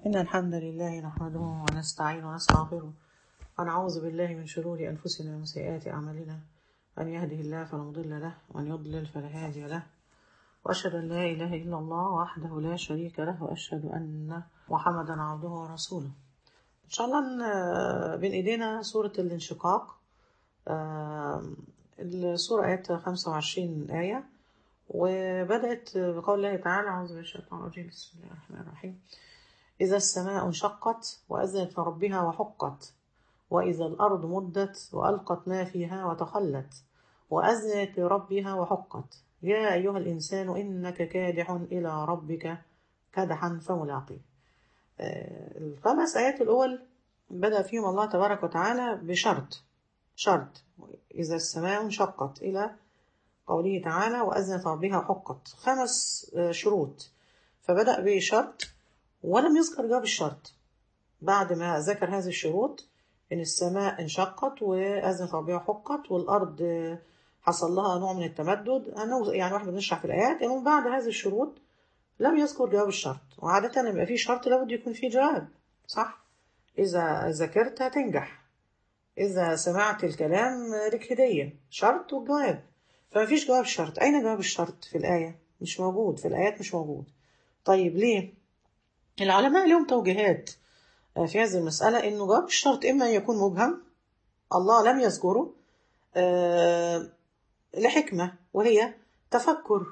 إن الحمد لله نحمده ونستعين ونستغفره ونعوذ بالله من شرور أنفسنا ومن سيئات أعمالنا من يهده الله فلا مضل له ومن يضلل فلا هادي له وأشهد أن لا إله إلا الله وحده لا شريك له وأشهد أن محمدا عبده ورسوله إن شاء الله ن- بين إيدينا سورة الانشقاق آم، السورة آيات 25 آية وبدأت بقول الله تعالى أعوذ بالله من الشيطان الرجيم بسم الله الرحمن الرحيم إذا السماء انشقت وأذنت لربها وحقت وإذا الأرض مدت وألقت ما فيها وتخلت وأذنت لربها وحقت يا أيها الإنسان إنك كادح إلى ربك كدحا فملاقيه آه، الخمس آيات الأول بدأ فيهم الله تبارك وتعالى بشرط شرط إذا السماء انشقت إلى قوله تعالى وأذنت ربها وحقت خمس آه، شروط فبدأ بشرط ولم يذكر جواب الشرط بعد ما ذكر هذه الشروط إن السماء انشقت وأذنت ربها وحقت والأرض آه، حصل لها نوع من التمدد أنا يعني واحنا بنشرح في الآيات إنه بعد هذه الشروط لم يذكر جواب الشرط وعادة لما يبقى في شرط لابد يكون فيه جواب صح إذا ذاكرت هتنجح إذا سمعت الكلام لك هدية شرط وجواب فما فيش جواب شرط أين جواب الشرط في الآية مش موجود في الآيات مش موجود طيب ليه العلماء لهم توجيهات آه، في هذه المسألة إنه جواب الشرط إما أن يكون مبهم الله لم يذكره آه، لحكمة وهي تفكر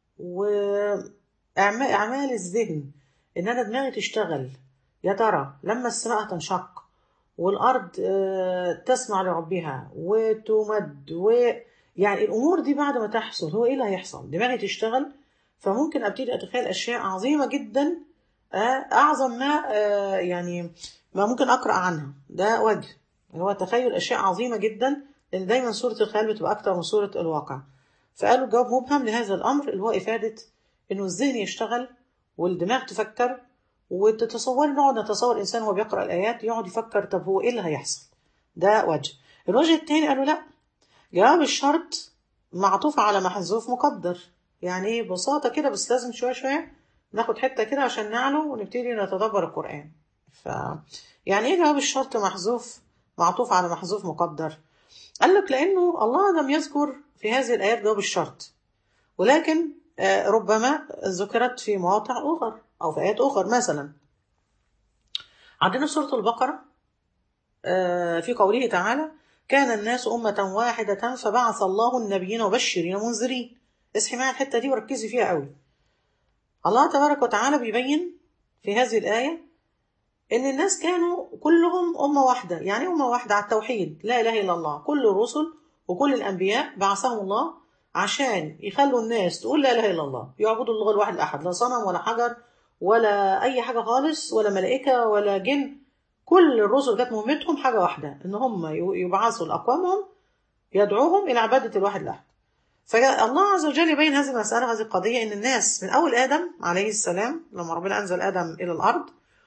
وأعمال الذهن إن أنا دماغي تشتغل يا ترى لما السماء تنشق والأرض آه، تسمع لربها وتمد ويعني الأمور دي بعد ما تحصل هو إيه اللي هيحصل دماغي تشتغل فممكن أبتدي أتخيل أشياء عظيمة جدا آه، أعظم ما آه، يعني ما ممكن أقرأ عنها ده وجه هو تخيل أشياء عظيمة جدا لأن دايما سورة الخيال بتبقى أكتر من سورة الواقع فقالوا جواب مبهم لهذا الأمر اللي هو إفادة إنه الذهن يشتغل والدماغ تفكر وتتصور نقعد نتصور إنسان وهو بيقرأ الآيات يقعد يفكر طب هو إيه اللي هيحصل ده وجه الوجه التاني قالوا لا جواب الشرط معطوف على محذوف مقدر يعني ايه ببساطة كده بس لازم شوية شوية ناخد حتة كده عشان نعلو ونبتدي نتدبر القرآن ف يعني ايه جواب الشرط محذوف معطوف على محذوف مقدر قال لك لأنه الله لم يذكر في هذه الآيات جواب الشرط ولكن آه، ربما ذكرت في مواضع أخرى أو في آيات أخرى مثلا عندنا في سورة البقرة آه، في قوله تعالى كان الناس أمة واحدة فبعث الله النبيين مبشرين ومنذرين اصحي معايا الحتة دي وركزي فيها قوي الله تبارك وتعالى بيبين في هذه الآية إن الناس كانوا كلهم أمة واحدة يعني أمة واحدة على التوحيد لا إله إلا الله كل الرسل وكل الأنبياء بعثهم الله عشان يخلوا الناس تقول لا إله إلا الله يعبدوا الله الواحد الأحد لا صنم ولا حجر ولا أي حاجة خالص ولا ملائكة ولا جن كل الرسل كانت مهمتهم حاجة واحدة إن هم يبعثوا لأقوامهم يدعوهم إلى عبادة الواحد الأحد فالله عز وجل يبين هذه المسألة هذه القضية إن الناس من أول آدم عليه السلام لما ربنا أنزل آدم إلى الأرض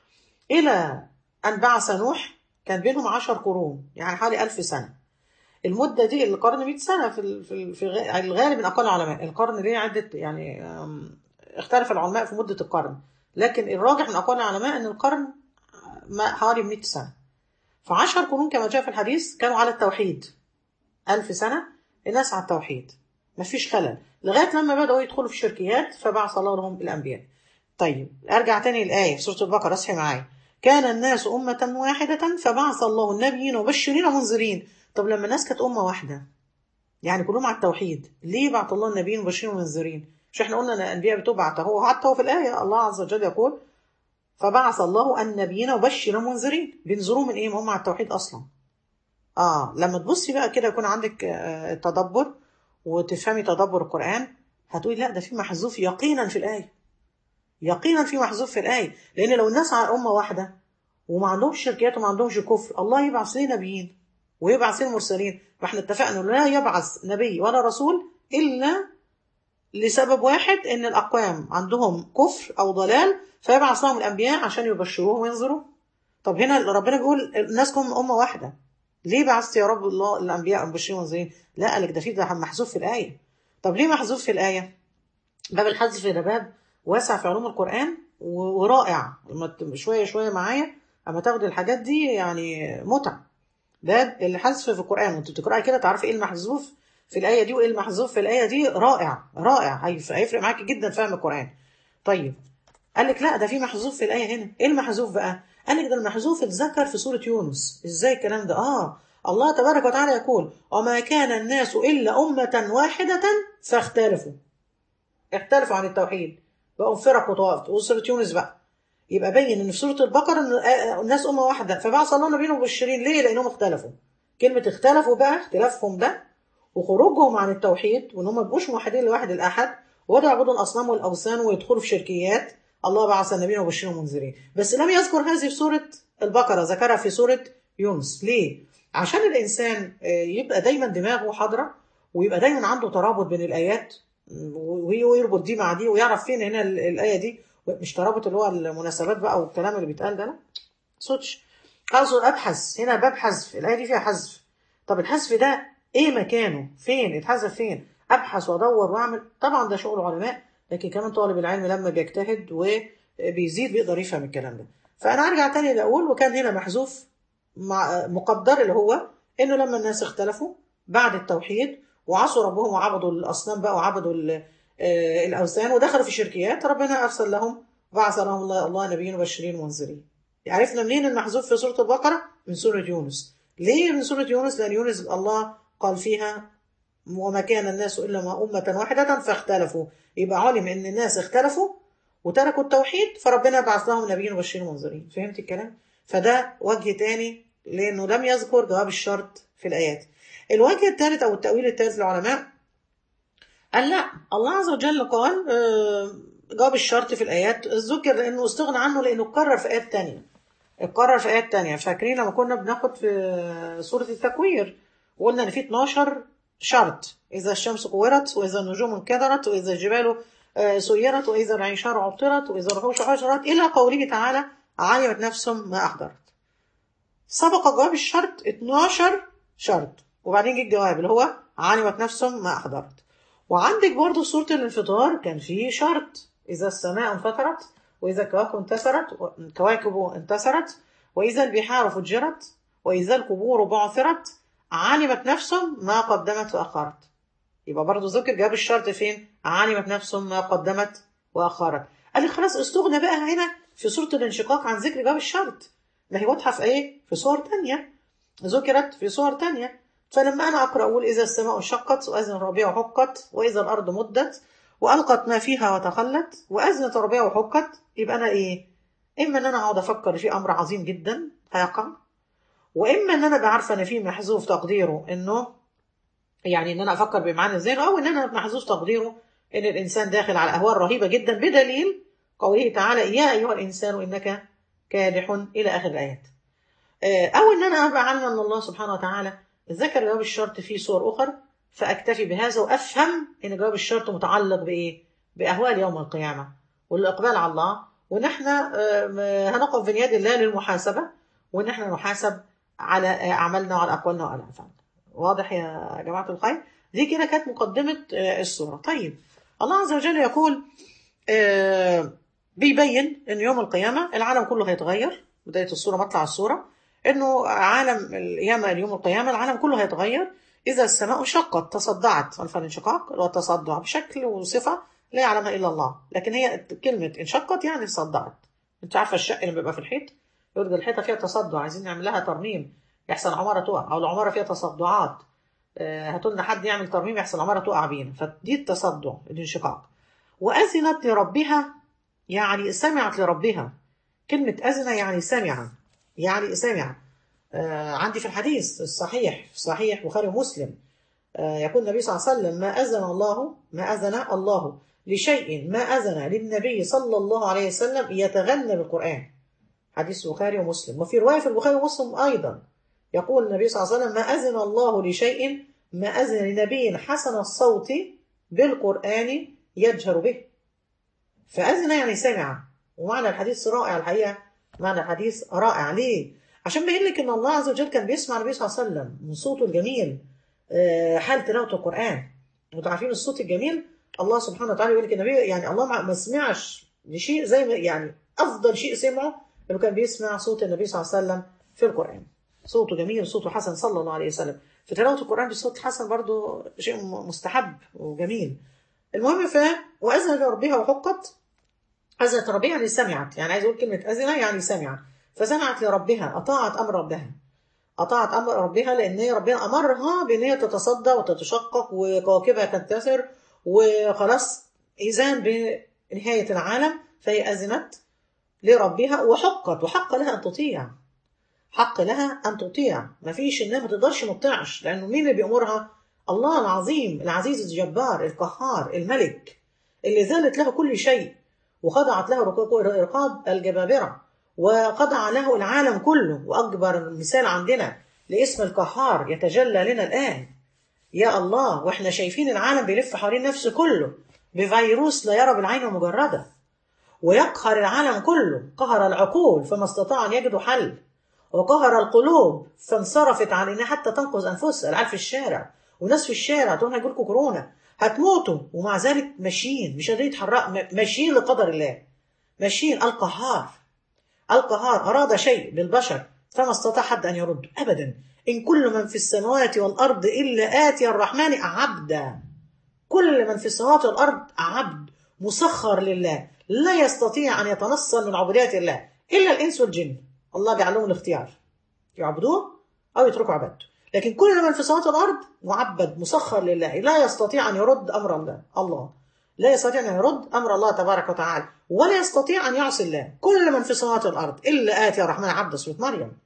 إلى أن بعث نوح كان بينهم عشر قرون يعني حوالي ألف سنة المدة دي القرن 100 سنة في ال- في ال- في غ- الغالب من أقوال العلماء القرن ليه عدة يعني أم، اختلف العلماء في مدة القرن لكن الراجح من أقوال العلماء أن القرن ما- حوالي 100 سنة فعشر قرون كما جاء في الحديث كانوا على التوحيد ألف سنة الناس على التوحيد مفيش خلل لغاية لما بدأوا يدخلوا في الشركيات فبعث الله لهم الأنبياء طيب أرجع تاني الآية في سورة البقرة اصحي معايا كان الناس أمة واحدة فبعث الله النبيين مبشرين ومنذرين طب لما الناس كانت أمة واحدة يعني كلهم على التوحيد ليه بعث الله النبيين مبشرين ومنذرين مش احنا قلنا ان الانبياء بتبعث هو حتى هو في الايه الله عز وجل يقول فبعث الله النبيين مبشرين ومنذرين بينذروا من ايه ما هم على التوحيد اصلا اه لما تبصي بقى كده يكون عندك آه، تدبر وتفهمي تدبر القران هتقولي لا ده في محذوف يقينا في الايه يقينا في محذوف في الايه لان لو الناس على امه واحده وما عندهمش شركيات وما عندهمش كفر الله يبعث ليه نبيين ويبعث ليه مرسلين فاحنا اتفقنا انه لا يبعث نبي ولا رسول الا لسبب واحد ان الاقوام عندهم كفر او ضلال فيبعث لهم الانبياء عشان يبشروهم وينذروا طب هنا ربنا بيقول الناس كلهم امه واحده ليه بعثت يا رب الله الانبياء مبشرين ومنذرين لا قالك ده في ده محذوف في الايه طب ليه محذوف في الايه باب الحذف ده باب واسع في علوم القران و- ورائع لما ت- شويه شويه معايا اما تاخد الحاجات دي يعني متعه ده الحذف في القران وانت بتقراي كده تعرفي ايه المحذوف في الايه دي وايه المحذوف في الايه دي رائع رائع هيف- هيفرق معاكي جدا فهم القران طيب قال لك لا ده في محذوف في الايه هنا ايه المحذوف بقى قال لك ده المحذوف اتذكر في سوره يونس ازاي الكلام ده اه الله تبارك وتعالى يقول وما كان الناس الا امه واحده فاختلفوا اختلفوا عن التوحيد بقوا فرق وطوائف وسوره يونس بقى يبقى بين ان في سوره البقره ان آه، الناس امه واحده فبعث الله نبينا مبشرين ليه لانهم اختلفوا كلمه اختلفوا بقى اختلافهم ده وخروجهم عن التوحيد وان هم ما يبقوش موحدين لواحد الاحد ولا يعبدوا الاصنام والاوثان ويدخلوا في شركيات الله بعث النبيين مبشرين ومنذرين بس لم يذكر هذه في سوره البقره ذكرها في سوره يونس ليه عشان الانسان آه، يبقى دايما دماغه حاضره ويبقى دايما عنده ترابط بين الايات ويربط دي مع دي ويعرف فين هنا ال- الايه دي مش ترابط اللي هو المناسبات بقى والكلام اللي بيتقال ده لا صوتش اقصد ابحث هنا ببحث في الايه دي فيها حذف طب الحذف ده ايه مكانه فين اتحذف فين ابحث وادور واعمل طبعا ده شغل علماء لكن كمان طالب العلم لما بيجتهد وبيزيد بيقدر يفهم الكلام ده فانا ارجع تاني لاقول وكان هنا محذوف مع مقدر اللي هو انه لما الناس اختلفوا بعد التوحيد وعصوا ربهم وعبدوا الاصنام بقى وعبدوا ال- آه، الاوثان ودخلوا في شركيات ربنا ارسل لهم بعث لهم الله, الله نبيين مبشرين ومنذرين عرفنا منين المحذوف في سوره البقره من سوره يونس ليه من سوره يونس لان يونس الله قال فيها وما كان الناس الا ما امه واحده فاختلفوا يبقى علم ان الناس اختلفوا وتركوا التوحيد فربنا بعث لهم نبيين مبشرين ومنذرين فهمت الكلام فده وجه تاني لانه لم يذكر جواب الشرط في الايات الوجه الثالث او التاويل الثالث للعلماء قال لا الله عز وجل قال آه، جواب الشرط في الايات ذكر لانه استغنى عنه لانه اتكرر في ايات تانية اتكرر في ايات تانية فاكرين لما كنا بناخد في سوره التكوير وقلنا ان في 12 شرط اذا الشمس كورت واذا النجوم انكدرت واذا الجبال آه، سيرت واذا العشار عطلت واذا الوحوش حشرت الى قوله تعالى علمت نفس ما احضرت سبق جواب الشرط 12 شرط وبعدين جه الجواب اللي هو علمت نفس ما احضرت وعندك برضو سورة الانفطار كان فيه شرط إذا السماء انفطرت وإذا الكواكب انتثرت الكواكب انتثرت وإذا البحار فجرت وإذا القبور بعثرت علمت نفس ما قدمت وأخرت يبقى برضو ذكر جاب الشرط فين علمت نفس ما قدمت وأخرت قال لي خلاص استغنى بقى هنا في سورة الانشقاق عن ذكر جاب الشرط ما هي واضحة في إيه في صور تانية ذكرت في صور تانية فلما أنا أقرأ أقول إذا السماء انشقت وأذن الربيع حقت وإذا الأرض مدت وألقت ما فيها وتخلت وأذنت الربيع وحقت يبقى أنا إيه؟ إما إن أنا أقعد أفكر في أمر عظيم جدا هيقع وإما إن أنا بعرف إن في محذوف تقديره إنه يعني إن أنا أفكر بمعنى الذهن أو إن أنا محذوف تقديره إن الإنسان داخل على أهوال رهيبة جدا بدليل قوله تعالى يا أيها الإنسان إنك كادح إلى آخر الآيات آه، أو إن أنا أبقى عالمة أن الله سبحانه وتعالى ذكر جواب الشرط في صور أخرى فأكتفي بهذا وأفهم إن جواب الشرط متعلق بإيه؟ بأهوال يوم القيامة والإقبال على الله وإن إحنا آه، هنقف بين يد الله للمحاسبة وإن إحنا نحاسب على آه، أعمالنا وعلى أقوالنا وعلى أفعالنا واضح يا جماعة الخير؟ دي كده كانت مقدمة آه، السورة طيب الله عز وجل يقول آه، بيبين إن يوم القيامة العالم كله هيتغير بداية السورة مطلع السورة إنه عالم القيامة اليوم القيامة العالم كله هيتغير إذا السماء انشقت تصدعت عارفة الانشقاق اللي هو التصدع بشكل وصفة لا يعلمها إلا الله لكن هي كلمة انشقت يعني تصدعت أنت عارفة الشق اللي بيبقى في الحيط يرجى الحيطة فيها تصدع عايزين نعمل لها ترميم يحصل عمارة تقع أو العمارة فيها تصدعات آه، هاتوا لنا حد يعمل ترميم يحصل عمارة تقع بينا فدي التصدع الانشقاق وأذنت لربها يعني سمعت لربها كلمة أذن يعني سمع يعني سمع آه عندي في الحديث الصحيح في صحيح بخاري ومسلم آه يقول النبي صلى الله عليه وسلم ما أذن الله ما أذن الله لشيء ما أذن للنبي صلى الله عليه وسلم يتغنى بالقرآن حديث البخاري ومسلم وفي رواية في البخاري ومسلم أيضا يقول النبي صلى الله عليه وسلم ما أذن الله لشيء ما أذن لنبي حسن الصوت بالقرآن يجهر به فأذن يعني سمع ومعنى الحديث رائع الحقيقة معنى الحديث رائع ليه؟ عشان بيقول لك إن الله عز وجل كان بيسمع النبي صلى الله عليه وسلم من صوته الجميل آه، حال تلاوة القرآن انتوا عارفين الصوت الجميل الله سبحانه وتعالى يقول لك النبي يعني الله ما ما سمعش دي شيء زي ما يعني افضل شيء سمعه انه كان بيسمع صوت النبي صلى الله عليه وسلم في القران صوته جميل صوته حسن صلى الله عليه وسلم فتلاوه القران بصوت حسن برضو شيء م- مستحب وجميل المهم ف واذن لربها وحقت اذنت ربها يعني سمعت يعني عايز اقول كلمه اذن يعني سمعت فسمعت لربها اطاعت امر ربها اطاعت امر ربها لان هي ربنا امرها بان هي تتصدى وتتشقق وكواكبها تنتثر وخلاص اذان بنهايه العالم فهي اذنت لربها وحقت وحق لها ان تطيع حق لها ان تطيع ما فيش انها ما تقدرش ما تطيعش لانه مين اللي بيامرها الله العظيم العزيز الجبار القهار الملك اللي ذلت له كل شيء وخضعت له رقاب الجبابره وخضع له العالم كله واكبر مثال عندنا لاسم القهار يتجلى لنا الان يا الله واحنا شايفين العالم بيلف حوالين نفسه كله بفيروس لا يرى بالعين المجرده ويقهر العالم كله قهر العقول فما استطاع ان يجدوا حل وقهر القلوب فانصرفت عن انها حتى تنقذ انفسها العيال في الشارع وناس في الشارع تقول هيجيلكم كورونا هتموتوا ومع ذلك ماشيين مش قادرين يتحركوا م- ماشيين لقدر الله ماشيين القهار القهار أراد شيء بالبشر فما استطاع حد أن يرد أبدا إن كل من في السماوات والأرض إلا آتي الرحمن عبدا كل من في السماوات والأرض عبد مسخر لله لا يستطيع أن يتنصل من عبودية الله إلا الإنس والجن الله جعل لهم الاختيار يعبدوه أو يتركوا عبادته لكن كل من في السماوات والأرض معبد مسخر لله لا يستطيع أن يرد أمر الله الله لا يستطيع أن يرد أمر الله تبارك وتعالى ولا يستطيع أن يعصي الله كل من في السماوات والأرض إلا آتي الرحمن عبد سورة مريم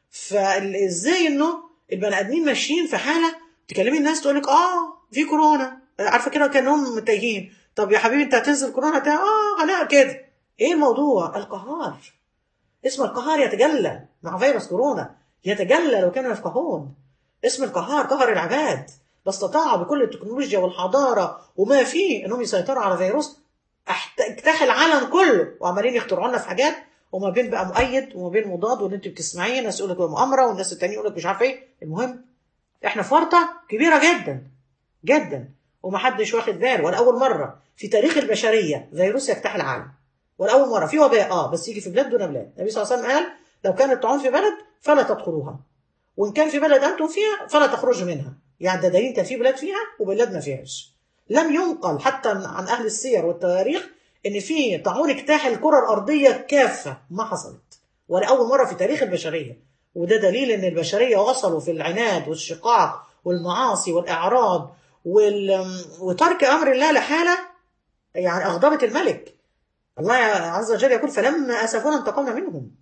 فإزاي إنه البني آدمين ماشيين في حالة تكلمي الناس تقول لك آه في كورونا عارفة كده كأنهم تايهين طب يا حبيبي أنت هتنزل كورونا تا آه لا كده إيه الموضوع القهار اسم القهار يتجلى مع فيروس كورونا يتجلى لو كانوا يفقهون اسم القهار قهر العباد لا استطاعوا بكل التكنولوجيا والحضارة وما فيه انهم يسيطروا على فيروس احت- اجتاح العالم كله وعمالين يخترعوا لنا في حاجات وما بين بقى مؤيد وما بين مضاد واللي انت بتسمعيه ناس يقول لك مؤامره والناس التانيين يقول لك مش عارف ايه المهم احنا في ورطه كبيره جدا جدا ومحدش واخد باله ولا اول مره في تاريخ البشريه فيروس يجتاح العالم ولا اول مره في وباء اه بس يجي في بلاد دون بلاد النبي صلى الله عليه وسلم قال لو كان الطاعون في بلد فلا تدخلوها وان كان في بلد انتم فيها فلا تخرجوا منها يعني ده دليل كان في بلاد فيها وبلاد ما فيهاش لم ينقل حتى عن اهل السير والتواريخ ان في طاعون اجتاح الكره الارضيه كافه ما حصلت ولا اول مره في تاريخ البشريه وده دليل ان البشريه وصلوا في العناد والشقاق والمعاصي والاعراض وال... وترك امر الله لحاله يعني اغضبت الملك الله عز وجل يقول فلما اسفونا انتقمنا منهم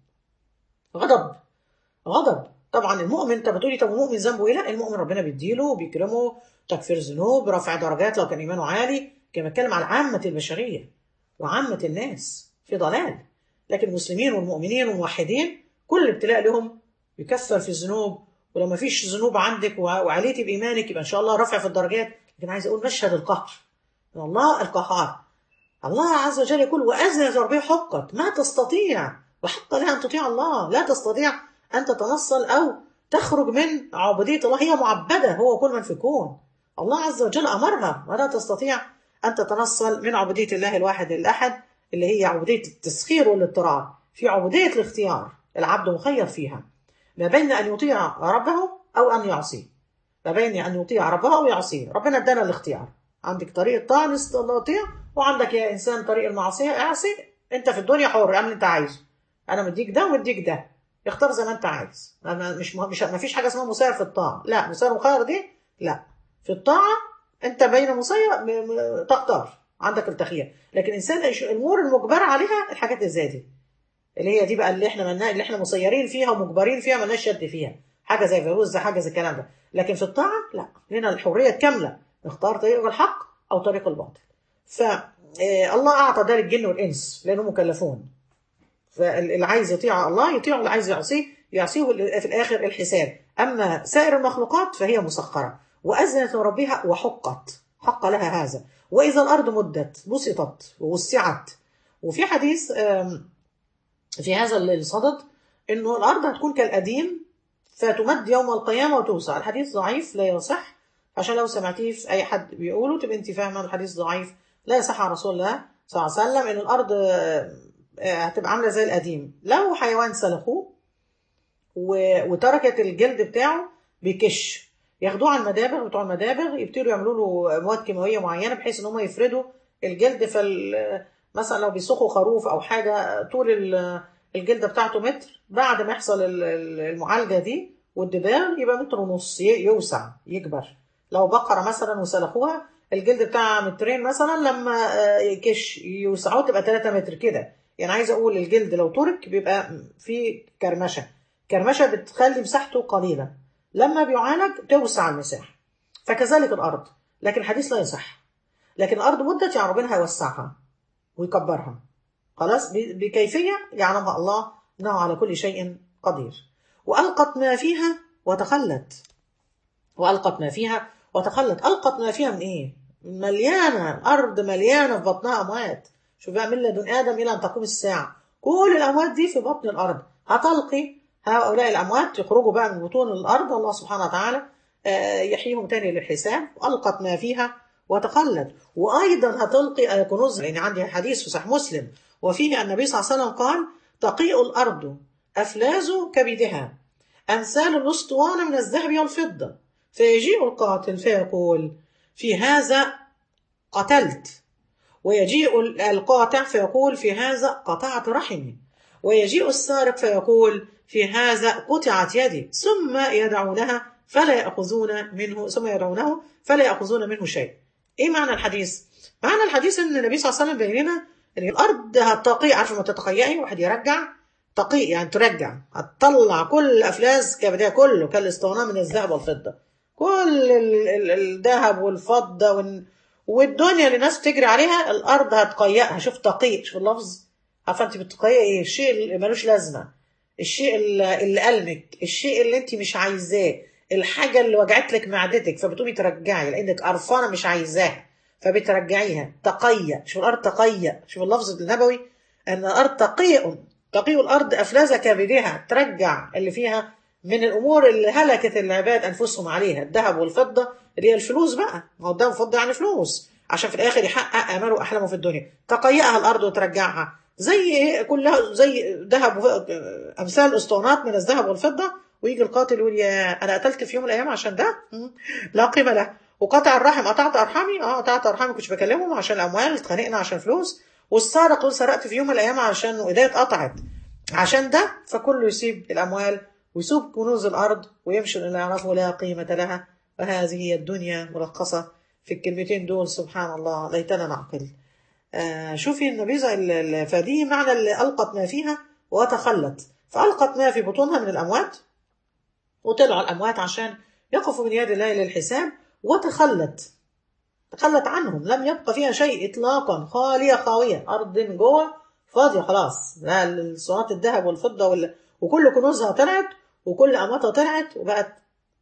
غضب غضب طبعا المؤمن انت بتقولي طب المؤمن ذنبه ايه؟ لا المؤمن ربنا بيديله وبيكرمه تكفير ذنوب رفع درجات لو كان ايمانه عالي كما بتكلم على عامه البشريه وعامه الناس في ضلال لكن المسلمين والمؤمنين والموحدين كل ابتلاء لهم يكثر في الذنوب ولو ما فيش ذنوب عندك وع- وعليتي بايمانك يبقى ان شاء الله رفع في الدرجات لكن عايز اقول مشهد القهر من الله القهار الله عز وجل يقول وأذنت ربي حقت ما تستطيع وحق لها أن تطيع الله لا تستطيع أن تتنصل أو تخرج من عبودية الله هي معبدة هو كل من في الكون الله عز وجل أمرها ولا تستطيع أن تتنصل من عبودية الله الواحد الأحد اللي هي عبودية التسخير والاضطرار في عبودية الاختيار العبد مخير فيها ما بين أن يطيع ربه أو أن يعصيه ما بين أن يطيع ربه أو يعصيه ربنا ادانا الاختيار عندك طريق الطاعة نستطيع وعندك يا إنسان طريق المعصية اعصي أنت في الدنيا حر اعمل اللي أنت عايزه أنا مديك ده ومديك ده اختار زي ما أنت عايز أنا مش مش ما فيش حاجة اسمها مسير في الطاعة لا مسير مخير دي لا في الطاعة أنت بين مسير م- م- تختار عندك التخيير لكن إنسان إيش- الأمور المجبر عليها الحاجات اللي زي دي اللي هي دي بقى اللي احنا منا... اللي احنا مسيرين فيها ومجبرين فيها مالناش شد فيها حاجه زي فيروس زي حاجه زي الكلام ده لكن في الطاعه لا هنا الحريه الكامله نختار طريق الحق او طريق الباطل ف آه، الله اعطى ده للجن والانس لانهم مكلفون فاللي عايز يطيع الله يطيع واللي عايز يعصيه يعصيه في الاخر الحساب اما سائر المخلوقات فهي مسخره واذنت ربها وحقت حق لها هذا واذا الارض مدت بسطت ووسعت وفي حديث آم، في هذا الصدد انه الارض هتكون كالقديم فتمد يوم القيامه وتوسع الحديث ضعيف لا يصح عشان لو سمعتيه في اي حد بيقوله تبقى انت فاهمه الحديث ضعيف لا يصح عن رسول الله صلى الله عليه وسلم ان الارض آه، آه، هتبقى عامله زي القديم لو حيوان سلخوه و- وتركت الجلد بتاعه بيكش ياخدوه على المدابغ بتوع المدابغ يبتدوا يعملوا له مواد كيماويه معينه بحيث ان هم يفردوا الجلد فال مثلا لو بيسخوا خروف او حاجه طول ال- الجلده بتاعته متر بعد ما يحصل ال- ال- المعالجه دي والدباغ يبقى متر ونص ي- يوسع يكبر لو بقره مثلا وسلخوها الجلد بتاعها مترين مثلا لما آه، يكش يوسعوه تبقى 3 متر كده يعني عايزه اقول الجلد لو ترك بيبقى في كرمشه كرمشه بتخلي مساحته قليله لما بيعالج توسع المساحه فكذلك الارض لكن الحديث لا يصح لكن الارض مدت يعني ربنا هيوسعها ويكبرها خلاص ب- بكيفيه يعلمها الله انه على كل شيء قدير والقت ما فيها وتخلت والقت ما فيها وتخلت القت ما فيها من ايه مليانه ارض مليانه في بطنها اموات شوف بقى من لدن ادم الى ان تقوم الساعه كل الاموات دي في بطن الارض هتلقي هؤلاء الاموات يخرجوا بقى من بطون الارض الله سبحانه وتعالى آه، يحييهم تاني للحساب والقت ما فيها وتخلت وايضا هتلقي كنوز لان عندي حديث في صحيح مسلم وفيه النبي صلى الله عليه وسلم قال تقيء الارض افلاز كبدها امثال الاسطوانه من الذهب والفضه فيجيء القاتل فيقول في هذا قتلت ويجيء القاطع فيقول في هذا قطعت رحمي ويجيء السارق فيقول في هذا قطعت يدي ثم يدعونها فلا يأخذون منه ثم يدعونه فلا يأخذون منه شيء ايه معنى الحديث معنى الحديث ان النبي صلى الله عليه وسلم بين لنا ان الارض هتقي عارفه ما تتقيئي واحد يرجع تقي يعني ترجع هتطلع كل الافلاس كبدها كله كالاسطوانه من الذهب والفضه كل ال- ال- الذهب والفضه وال- والدنيا اللي الناس بتجري عليها الارض هتقيئها شوف تقيء شوف اللفظ عارفه انت بتقيئي ايه الشيء اللي ملوش لازمه الشيء اللي اللي ألمك الشيء اللي انت مش عايزاه الحاجه اللي وجعت لك معدتك فبتقومي ترجعي لانك قرفانه مش عايزاها فبترجعيها تقيأ شوف الارض تقيأ شوف اللفظ النبوي ان الارض تقيء تقيء الارض افلاز كبدها ترجع اللي فيها من الامور اللي هلكت العباد انفسهم عليها الذهب والفضه اللي هي الفلوس بقى ما هو الذهب والفضه يعني فلوس عشان في الاخر يحقق اماله واحلامه في الدنيا تقيأها الارض وترجعها زي ايه كلها زي ذهب وف- امثال اسطوانات من الذهب والفضه ويجي القاتل يقول يا انا قتلت في يوم من الايام عشان ده مم. لا قيمه له وقطع الرحم قطعت ارحامي اه قطعت ارحامي كنتش بكلمهم عشان الاموال اتخانقنا عشان فلوس والسارق يقول سرقت في يوم من الايام عشان ايديا اتقطعت عشان ده فكله يسيب الاموال ويسيب كنوز الارض ويمشي الى يعرفه لا قيمه لها وهذه هي الدنيا ملخصه في الكلمتين دول سبحان الله ليتنا نعقل آه شوفي النبيذة ال- ال- فدي معنى اللي ألقت ما فيها وتخلت فألقت ما في بطونها من الأموات وطلعوا الأموات عشان يقفوا من يد الله للحساب وتخلت تخلت عنهم لم يبقى فيها شيء إطلاقا خالية خاوية أرض من جوه فاضية خلاص لا الصناعات الذهب والفضة وال... وكل كنوزها طلعت وكل أمواتها طلعت وبقت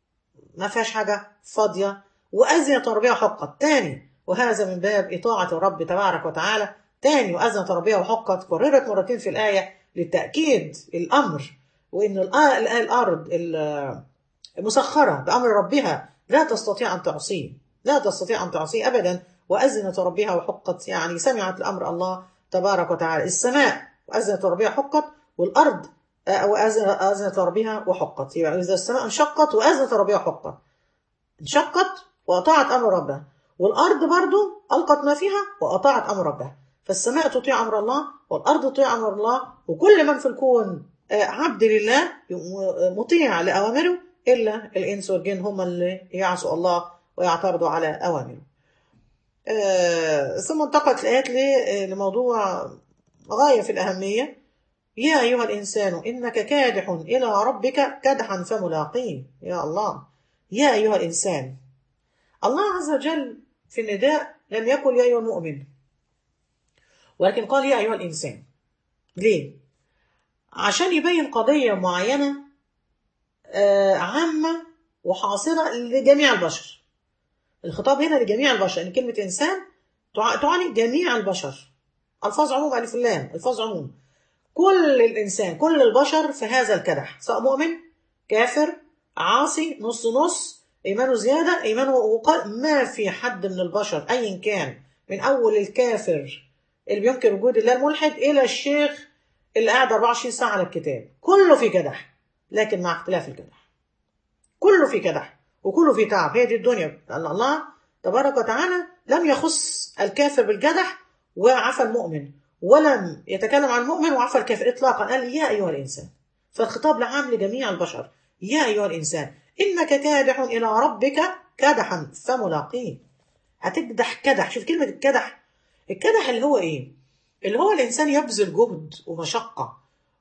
ما فيهاش حاجة فاضية وأذنت ربها حقت تاني وهذا من باب إطاعة الرب تبارك وتعالى تاني وأذنت ربها وحقت كررت مرتين في الآية لتأكيد الأمر وإن الآ- الآ- الأرض ال- مسخرة بأمر ربها لا تستطيع أن تعصيه لا تستطيع أن تعصيه أبدا وأذنت ربها وحقت يعني سمعت الأمر الله تبارك وتعالى السماء وأذنت ربها حقت والأرض آه، وأذن- أذنت ربها وحقت يعني إذا السماء انشقت وأذنت ربها حقت انشقت وأطاعت أمر ربها والأرض برضو ألقت ما فيها وأطاعت أمر ربها فالسماء تطيع أمر الله والأرض تطيع أمر الله وكل من في الكون آه، عبد لله م- مطيع لأوامره إلا الإنس والجن هم اللي يعصوا الله ويعترضوا على أوامره آه، ثم انتقلت الآيات ل- آه، لموضوع غاية في الأهمية يا أيها الإنسان إنك كادح إلى ربك كدحا فملاقيه يا الله يا أيها الإنسان الله عز وجل في النداء لم يقل يا أيها المؤمن ولكن قال يا أيها الإنسان ليه؟ عشان يبين قضية معينة آه، عامة وحاصرة لجميع البشر الخطاب هنا لجميع البشر يعني كلمة إنسان تع- تعني جميع البشر ألفاظ عموم ألف لام ألفاظ عموم كل الإنسان كل البشر في هذا الكدح سواء مؤمن كافر عاصي نص نص إيمانه زيادة إيمانه وقال ما في حد من البشر أيا كان من أول الكافر اللي بينكر وجود الله الملحد الى الشيخ اللي قاعد 24 ساعه على الكتاب كله في كدح لكن مع اختلاف الكدح كله في كدح وكله في تعب هي دي الدنيا لان الله تبارك وتعالى لم يخص الكافر بالجدح وعفى المؤمن ولم يتكلم عن المؤمن وعفى الكافر اطلاقا قال يا ايها الانسان فالخطاب لعام لجميع البشر يا ايها الانسان انك كادح الى ربك كدحا فملاقيه هتكدح كدح شوف كلمه الكدح الكدح اللي هو ايه اللي هو الانسان يبذل جهد ومشقه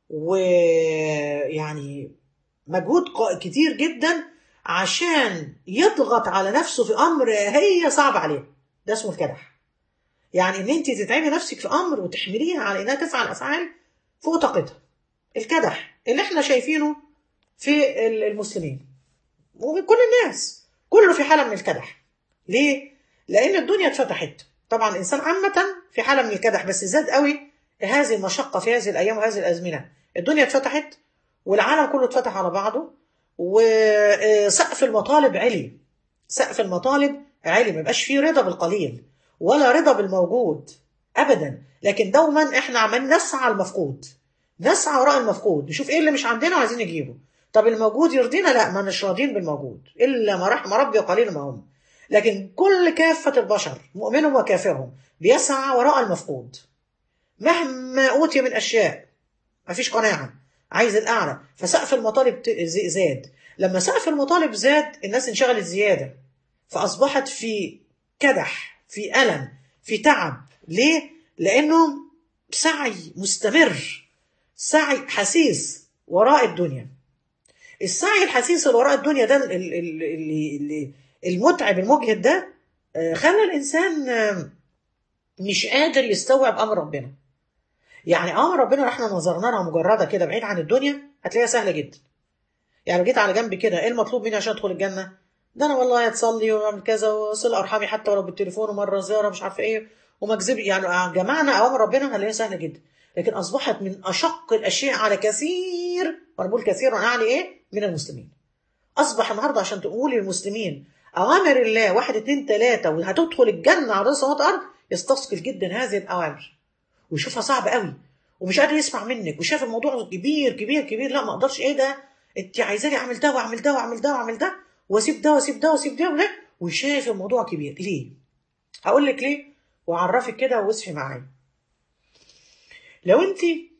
ويعني مجهود كتير جدا عشان يضغط على نفسه في امر هي صعب عليه ده اسمه الكدح يعني ان انت تتعبي نفسك في امر وتحمليها على انها تفعل افعال فوق طاقتها الكدح اللي احنا شايفينه في المسلمين وكل الناس كله في حاله من الكدح ليه لان الدنيا اتفتحت طبعا الانسان عامه في حاله من الكدح بس زاد قوي هذه المشقه في هذه الايام وهذه الازمنه الدنيا اتفتحت والعالم كله اتفتح على بعضه وسقف المطالب علي سقف المطالب عالي ما يبقاش فيه رضا بالقليل ولا رضا بالموجود ابدا لكن دوما احنا عمالين نسعى المفقود نسعى وراء المفقود نشوف ايه اللي مش عندنا وعايزين نجيبه طب الموجود يرضينا لا ما مش راضيين بالموجود الا ما رحم ربي وقليل ما هم لكن كل كافة البشر مؤمنهم وكافرهم بيسعى وراء المفقود مهما أوتي من أشياء مفيش قناعة عايز الأعلى فسقف المطالب زاد لما سقف المطالب زاد الناس انشغلت زيادة فأصبحت في كدح في ألم في تعب ليه؟ لأنه سعي مستمر سعي حسيس وراء الدنيا السعي الحسيس اللي وراء الدنيا ده اللي المتعب المجهد ده خلى الإنسان مش قادر يستوعب أمر ربنا يعني امر ربنا لو احنا نظرنا لها مجرده كده بعيد عن الدنيا هتلاقيها سهله جدا يعني جيت على جنب كده ايه المطلوب مني عشان ادخل الجنه ده انا والله اتصلي واعمل كذا واصل ارحامي حتى ولو بالتليفون ومره زياره مش عارفه ايه وما اكذب يعني جمعنا اوامر ربنا هنلاقيها سهله جدا لكن اصبحت من اشق الاشياء على كثير وانا بقول كثير وانا اعني ايه من المسلمين اصبح النهارده عشان تقولي للمسلمين اوامر الله واحد اتنين تلاته وهتدخل الجنه على رأس السماوات الارض يستثقل جدا هذه الاوامر ويشوفها صعبه قوي ومش قادر يسمع منك وشاف الموضوع كبير كبير كبير لا ما اقدرش ايه ده انت عايزاني اعمل ده واعمل ده واعمل ده واعمل ده واسيب ده واسيب ده واسيب ده ولا وشايف الموضوع كبير ليه؟ هقول لك ليه واعرفك كده واصحي معايا لو انت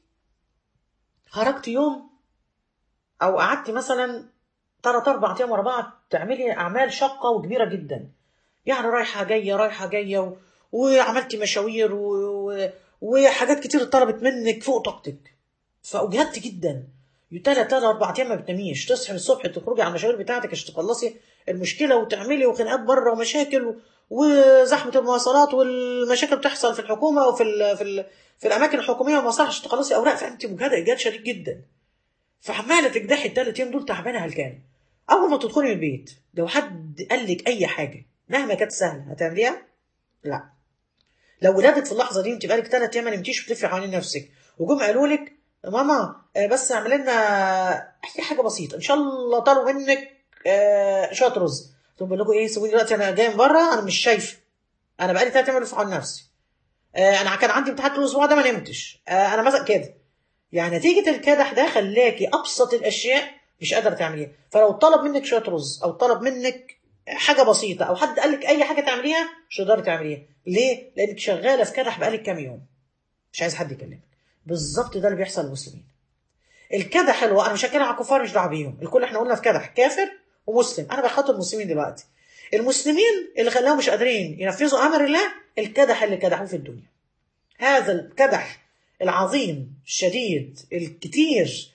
خرجت يوم او قعدتي مثلا ثلاث اربع ايام ورا بعض تعملي اعمال شاقه وكبيره جدا يعني رايحه جايه رايحه جايه و... وعملتي مشاوير و... و... وحاجات كتير اتطلبت منك فوق طاقتك فاجهدت جدا ثلاث ثلاث اربع ايام ما بتناميش تصحي الصبح تخرجي على المشاوير بتاعتك عشان تخلصي المشكله وتعملي وخناقات بره ومشاكل وزحمه المواصلات والمشاكل بتحصل في الحكومه وفي ال في ال في الاماكن الحكوميه والمصالح عشان تخلصي اوراق فانت مجهده اجهاد شديد جدا فعماله تجدحي الثلاث ايام دول تعبانه هلكانه اول ما تدخلي من البيت لو حد قال لك اي حاجه مهما كانت سهله هتعمليها؟ لا لو ولادك في اللحظه دي انت بقالك ثلاث ايام ما نمتيش بتلفي حوالين نفسك وجم قالوا لك ماما بس اعمل لنا اي حاجه بسيطه ان شاء الله طلبوا منك شويه رز تقول بقول لكم ايه سيبوني دلوقتي انا جاي من بره انا مش شايفه انا بقالي ثلاث ايام بلف حوالين نفسي انا كان عندي امتحان الاسبوع ده ما نمتش انا مثلا كده يعني نتيجه الكدح ده خلاكي ابسط الاشياء مش قادره تعمليها فلو طلب منك شويه رز او طلب منك حاجه بسيطه او حد قال لك اي حاجه تعمليها مش هتقدري تعمليها ليه لانك شغاله في كدح بقالك كام يوم مش عايز حد يكلمك بالظبط ده اللي بيحصل للمسلمين الكدح حلو انا مش هتكلم على الكفار مش دعوه بيهم الكل احنا قلنا في كدح كافر ومسلم انا بخاطب المسلمين دلوقتي المسلمين اللي خلاهم مش قادرين ينفذوا امر الله الكدح اللي كدحوه في الدنيا هذا الكدح العظيم الشديد الكتير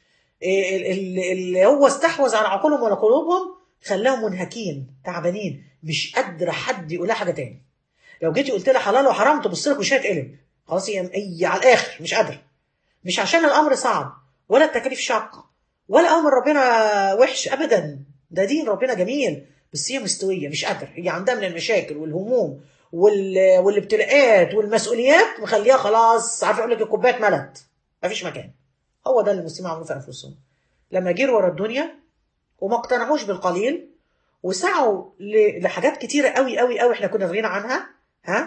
اللي هو استحوذ على عقولهم وعلى قلوبهم خلاهم منهكين تعبانين مش قادره حد يقول لها حاجه تاني لو جيتي قلت لها حلال وحرام تبص لك وشها تقلب خلاص هي هي على الاخر مش قادره مش عشان الامر صعب ولا التكاليف شاقه ولا امر ربنا وحش ابدا ده دين ربنا جميل بس هي مستويه مش قادره هي عندها من المشاكل والهموم وال... والابتلاءات والمسؤوليات مخليها خلاص عارف اقول لك الكوبايه اتملت مفيش مكان هو ده اللي المسلمين عملوه في انفسهم لما جروا ورا الدنيا وما اقتنعوش بالقليل وسعوا ل... لحاجات كتيره قوي قوي قوي احنا كنا في غنى عنها ها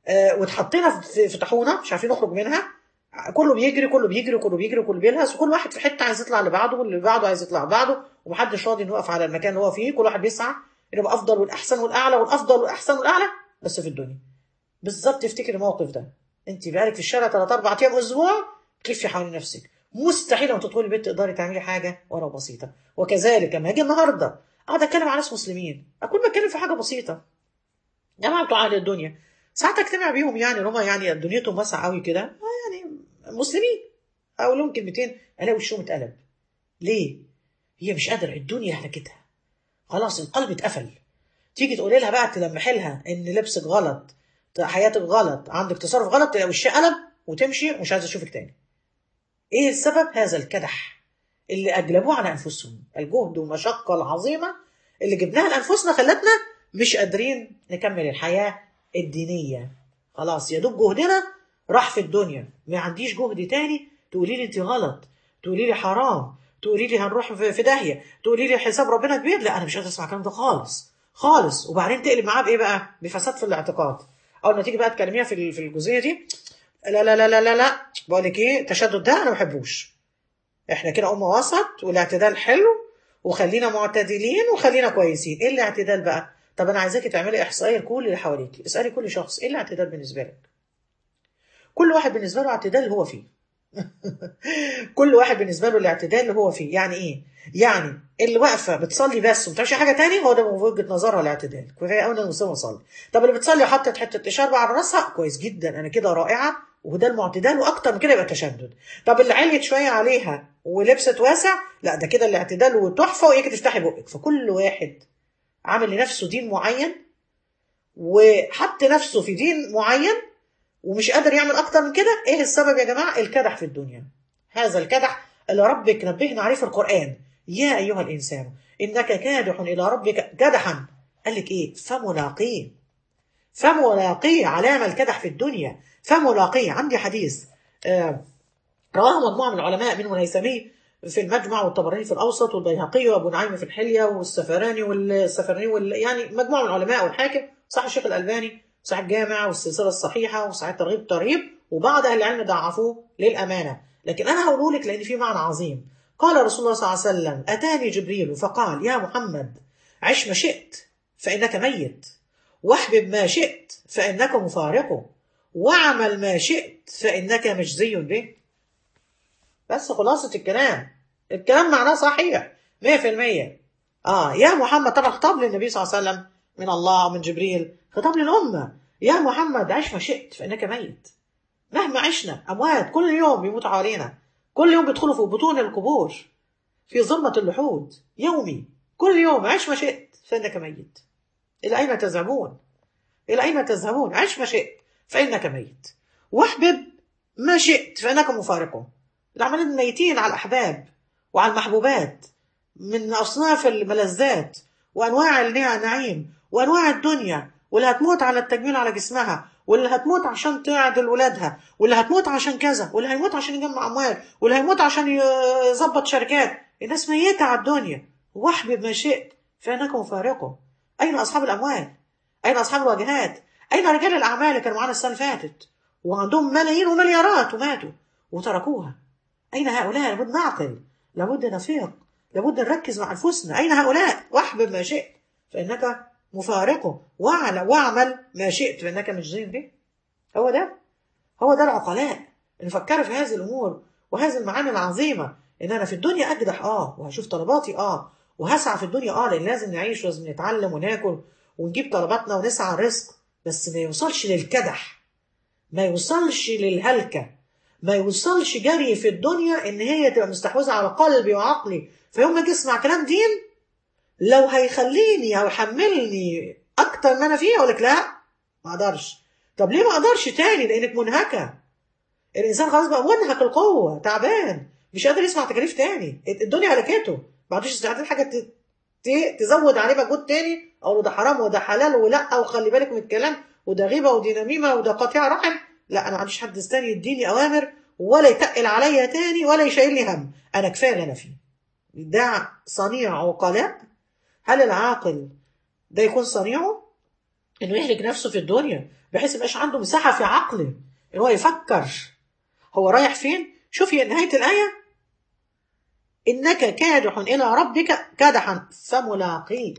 آه، واتحطينا في في طاحونه مش عارفين نخرج منها كله بيجري كله بيجري كله بيجري كله بيلهث وكل واحد في حته عايز يطلع لبعضه واللي بعده عايز يطلع بعده ومحدش راضي انه يقف على المكان اللي هو فيه كل واحد بيسعى انه يبقى افضل والاحسن والاعلى والافضل والاحسن والاعلى بس في الدنيا بالظبط افتكر الموقف ده انت بقالك في الشارع ثلاث اربع ايام اسبوع تلفي حوالين نفسك مستحيل لما تدخلي البيت تقدري تعملي حاجه ولو بسيطه وكذلك لما اجي النهارده اقعد اتكلم على ناس مسلمين اكون بتكلم في حاجه بسيطه جماعه بتوع اهل الدنيا ساعات اجتمع بيهم يعني اللي هم يعني دنيتهم واسعه قوي كده آه يعني مسلمين اقول لهم كلمتين الاقي وشهم اتقلب ليه؟ هي مش قادره الدنيا هلكتها خلاص القلب اتقفل تيجي تقولي لها بقى تلمحي لها ان لبسك غلط حياتك غلط عندك تصرف غلط تلاقي وشها قلب وتمشي ومش عايزه اشوفك تاني ايه السبب هذا الكدح اللي اجلبوه على انفسهم الجهد والمشقه العظيمه اللي جبناها لانفسنا خلتنا مش قادرين نكمل الحياه الدينيه خلاص يا دوب جهدنا راح في الدنيا ما عنديش جهد تاني تقولي لي انت غلط تقولي لي حرام تقولي لي هنروح في في داهيه تقولي لي حساب ربنا كبير لا انا مش قادر اسمع الكلام ده خالص خالص وبعدين تقلب معاه بايه بقى بفساد في الاعتقاد اول ما تيجي بقى تكلميها في ال- في الجزئيه دي لا لا لا لا لا لا بقول لك ايه التشدد ده انا ما بحبوش احنا كده امه وسط والاعتدال حلو وخلينا معتدلين وخلينا كويسين ايه الاعتدال بقى طب انا عايزاكي تعملي احصائيه لكل اللي حواليك اسالي كل شخص ايه الاعتدال بالنسبه لك كل واحد بالنسبه له اعتدال اللي هو فيه كل واحد بالنسبه له الاعتدال اللي هو فيه يعني ايه يعني اللي واقفه بتصلي بس وما بتعملش حاجه تاني هو ده من وجهه نظرها الاعتدال كفايه قوي ان المسلم يصلي طب اللي بتصلي وحطت حته اشاره على راسها كويس جدا انا كده رائعه وده المعتدال واكتر من كده يبقى تشدد طب اللي عليت شويه عليها ولبست واسع لا ده كده الاعتدال وتحفه واياك تفتحي بقك فكل واحد عامل لنفسه دين معين وحط نفسه في دين معين ومش قادر يعمل اكتر من كده ايه السبب يا جماعه الكدح في الدنيا هذا الكدح اللي ربك نبهنا عليه في القران يا ايها الانسان انك كادح الى ربك كدحا قال لك ايه فملاقيه فملاقيه علامه الكدح في الدنيا فملاقيه عندي حديث آه رواه مجموعه من العلماء منهم الهيثمي في المجمع والطبراني في الاوسط والبيهقي وابو نعيم في الحليه والسفراني والسفراني وال... يعني مجموعه من العلماء والحاكم صح الشيخ الالباني صحيح الجامع والسلسله الصحيحه وصحيح الترغيب الترهيب وبعض اهل العلم ضعفوه للامانه لكن انا هقوله لك لان في معنى عظيم قال رسول الله صلى الله عليه وسلم اتاني جبريل فقال يا محمد عش ما شئت فانك ميت واحبب ما شئت فانك مفارقه واعمل ما شئت فانك مجزي به بس خلاصه الكلام الكلام معناه صحيح 100% اه يا محمد طبعا خطاب للنبي صلى الله عليه وسلم من الله ومن جبريل خطاب للأمة يا محمد عش ما شئت فإنك ميت مهما عشنا أموات كل يوم بيموتوا علينا كل يوم بيدخلوا في بطون القبور في ظلمة اللحود يومي كل يوم عش ما شئت فإنك ميت إلى أين تذهبون إلى أين تذهبون عش ما شئت فإنك ميت واحبب ما شئت فإنك مفارقه العمالين ميتين على الأحباب وعلى المحبوبات من أصناف الملذات وأنواع النعيم وأنواع الدنيا واللي هتموت على التجميل على جسمها واللي هتموت عشان تعدل ولادها واللي هتموت عشان كذا واللي هيموت عشان يجمع أموال واللي هيموت عشان يظبط شركات الناس ميتة على الدنيا واحبب ما شئت فإنك مفارقه أين أصحاب الأموال أين أصحاب الواجهات أين رجال الأعمال اللي كانوا معانا السنة اللي فاتت وعندهم ملايين ومليارات وماتوا وتركوها أين هؤلاء لابد نعقل لابد نفيق لابد نركز مع أنفسنا أين هؤلاء واحبب ما شئت فإنك مفارقه واعمل ما شئت فإنك مجزي به هو ده هو ده العقلاء نفكر في هذه الأمور وهذه المعاني العظيمة إن أنا في الدنيا أجدح آه وهشوف طلباتي آه وهسعى في الدنيا آه لأن لازم نعيش ولازم نتعلم وناكل ونجيب طلباتنا ونسعى الرزق بس ما يوصلش للكدح ما يوصلش للهلكة ما يوصلش جري في الدنيا إن هي تبقى مستحوذة على قلبي وعقلي فيوم ما أجي أسمع كلام دين لو هيخليني او يحملني اكتر ما انا فيه اقول لك لا ما اقدرش طب ليه ما اقدرش تاني لانك منهكه الانسان خلاص بقى منهك القوه تعبان مش قادر يسمع تكاليف تاني الدنيا هلكته ما عندوش استعداد حاجه تزود عليه مجهود تاني او ده حرام وده حلال ولا وخلي بالك من الكلام وده غيبه ودي نميمه وده قطيع رحم لا انا ما عنديش حد تاني يديني اوامر ولا يتقل عليا تاني ولا يشيلني هم انا كفايه اللي انا فيه ده صنيع عقلاء هل العاقل ده يكون صنيعه انه يهلك نفسه في الدنيا بحيث يبقاش عنده مساحه في عقله ان هو يفكر هو رايح فين شوفي نهايه الايه انك كادح الى ربك كدحا فملاقيه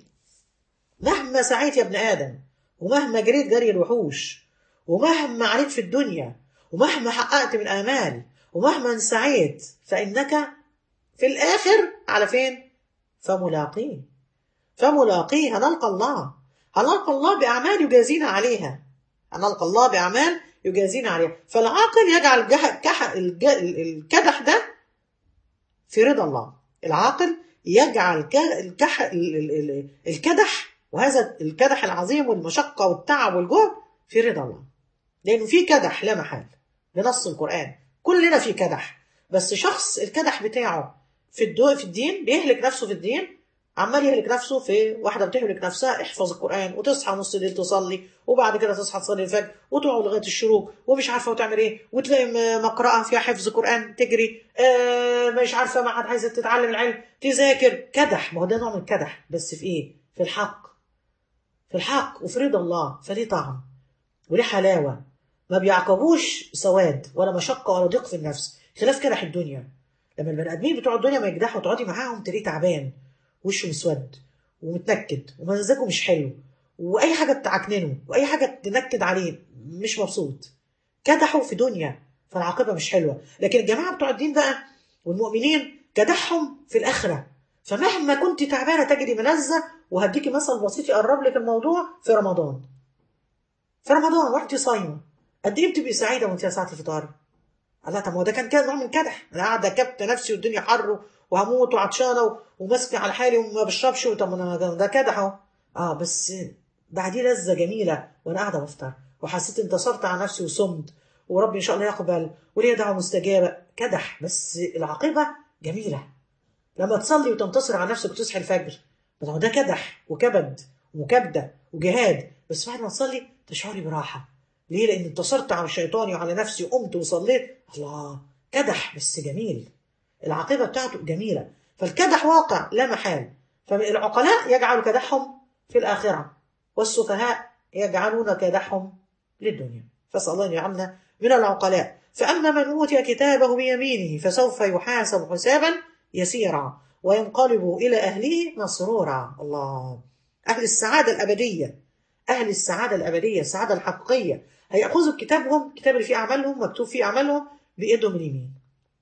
مهما سعيت يا ابن ادم ومهما جريت جري الوحوش ومهما عليك في الدنيا ومهما حققت من امال ومهما سعيت فانك في الاخر على فين فملاقيه فملاقيه هنلقى الله هنلقى الله بأعمال يجازينا عليها هنلقى الله بأعمال يجازينا عليها فالعاقل يجعل الجح- كح- الج- الكدح ده في رضا الله العاقل يجعل ك- الكح ال- ال- ال- الكدح وهذا الكدح العظيم والمشقة والتعب والجهد في رضا الله لأنه في كدح لا محال بنص القرآن كلنا في كدح بس شخص الكدح بتاعه في الدو في الدين بيهلك نفسه في الدين عمال يهلك نفسه في واحده بتهلك نفسها احفظ القران وتصحى نص الليل تصلي وبعد كده تصحى تصلي الفجر وتقعد لغايه الشروق ومش عارفه وتعمل ايه وتلاقي م- مقرأه فيها حفظ قران تجري آه مش عارفه ما عاد عايزه تتعلم العلم تذاكر كدح ما هو ده نوع من الكدح بس في ايه؟ في الحق في الحق وفي رضا الله فليه طعم وليه حلاوه ما بيعقبوش سواد ولا مشقه ولا ضيق في النفس خلاف كدح الدنيا لما البني ادمين بتوع الدنيا ما يجدحوا تقعدي معاهم تلاقيه تعبان وشه مسود ومتنكد ومزاجه مش حلو واي حاجه تعكننه واي حاجه تنكد عليه مش مبسوط كدحوا في دنيا فالعاقبه مش حلوه لكن الجماعه بتوع الدين بقى والمؤمنين كدحهم في الاخره فمهما كنت تعبانه تجدي منزه وهديكي مثل بسيط يقرب لك الموضوع في رمضان في رمضان وانت صايمه قد ايه بتبقي سعيده وانت على ساعه الفطار الله طب ما هو ده كان كده نوع من كدح انا قاعده كبت نفسي والدنيا حر وهموت وعطشانه و- وماسكه على حالي وما بشربش طب ما انا ده- ده كدح اهو اه بس بعديه لذه جميله وانا قاعده بفطر وحسيت انتصرت على نفسي وصمت وربي ان شاء الله يقبل وليه دعوه مستجابه كدح بس العاقبه جميله لما تصلي وتنتصر على نفسك وتصحي الفجر ما هو ده كدح وكبد ومكابده وجهاد بس بعد ما تصلي تشعري براحه ليه؟ لان انتصرت على شيطاني وعلى نفسي وقمت وصليت الله كدح بس جميل العاقبه بتاعته جميله فالكدح واقع لا محال فالعقلاء يجعلوا كدحهم في الاخره والسفهاء يجعلون كدحهم للدنيا فاسال الله ان يجعلنا من العقلاء فاما من اوتي كتابه بيمينه فسوف يحاسب حسابا يسيرا وينقلب الى اهله مسرورا الله اهل السعاده الابديه اهل السعاده الابديه السعاده الحقيقيه هياخذوا كتابهم الكتاب اللي فيه اعمالهم مكتوب فيه اعمالهم بايدهم اليمين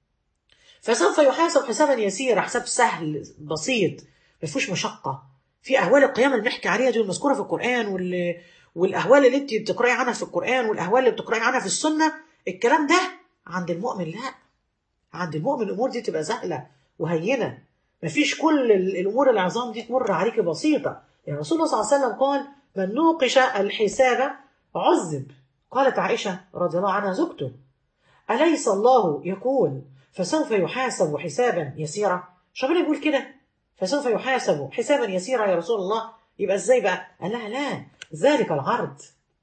فسوف يحاسب حسابا يسيرا حساب سهل بسيط ما فيهوش مشقه في اهوال القيامه اللي بنحكي عليها دي المذكوره في القران وال والاهوال اللي انت بتقراي عنها في القران والاهوال اللي بتقراي عنها في السنه الكلام ده عند المؤمن لا عند المؤمن الامور دي تبقى سهله وهينه مفيش كل ال- الامور العظام دي تمر عليك بسيطه يعني رسول الله صلى الله عليه وسلم قال من نوقش الحساب عذب قالت عائشه رضي الله عنها زوجته أليس الله يقول فسوف يحاسب حسابا يسيرا شباب يقول كده فسوف يحاسب حسابا يسيرا يا رسول الله يبقى ازاي بقى قال لها لا ذلك العرض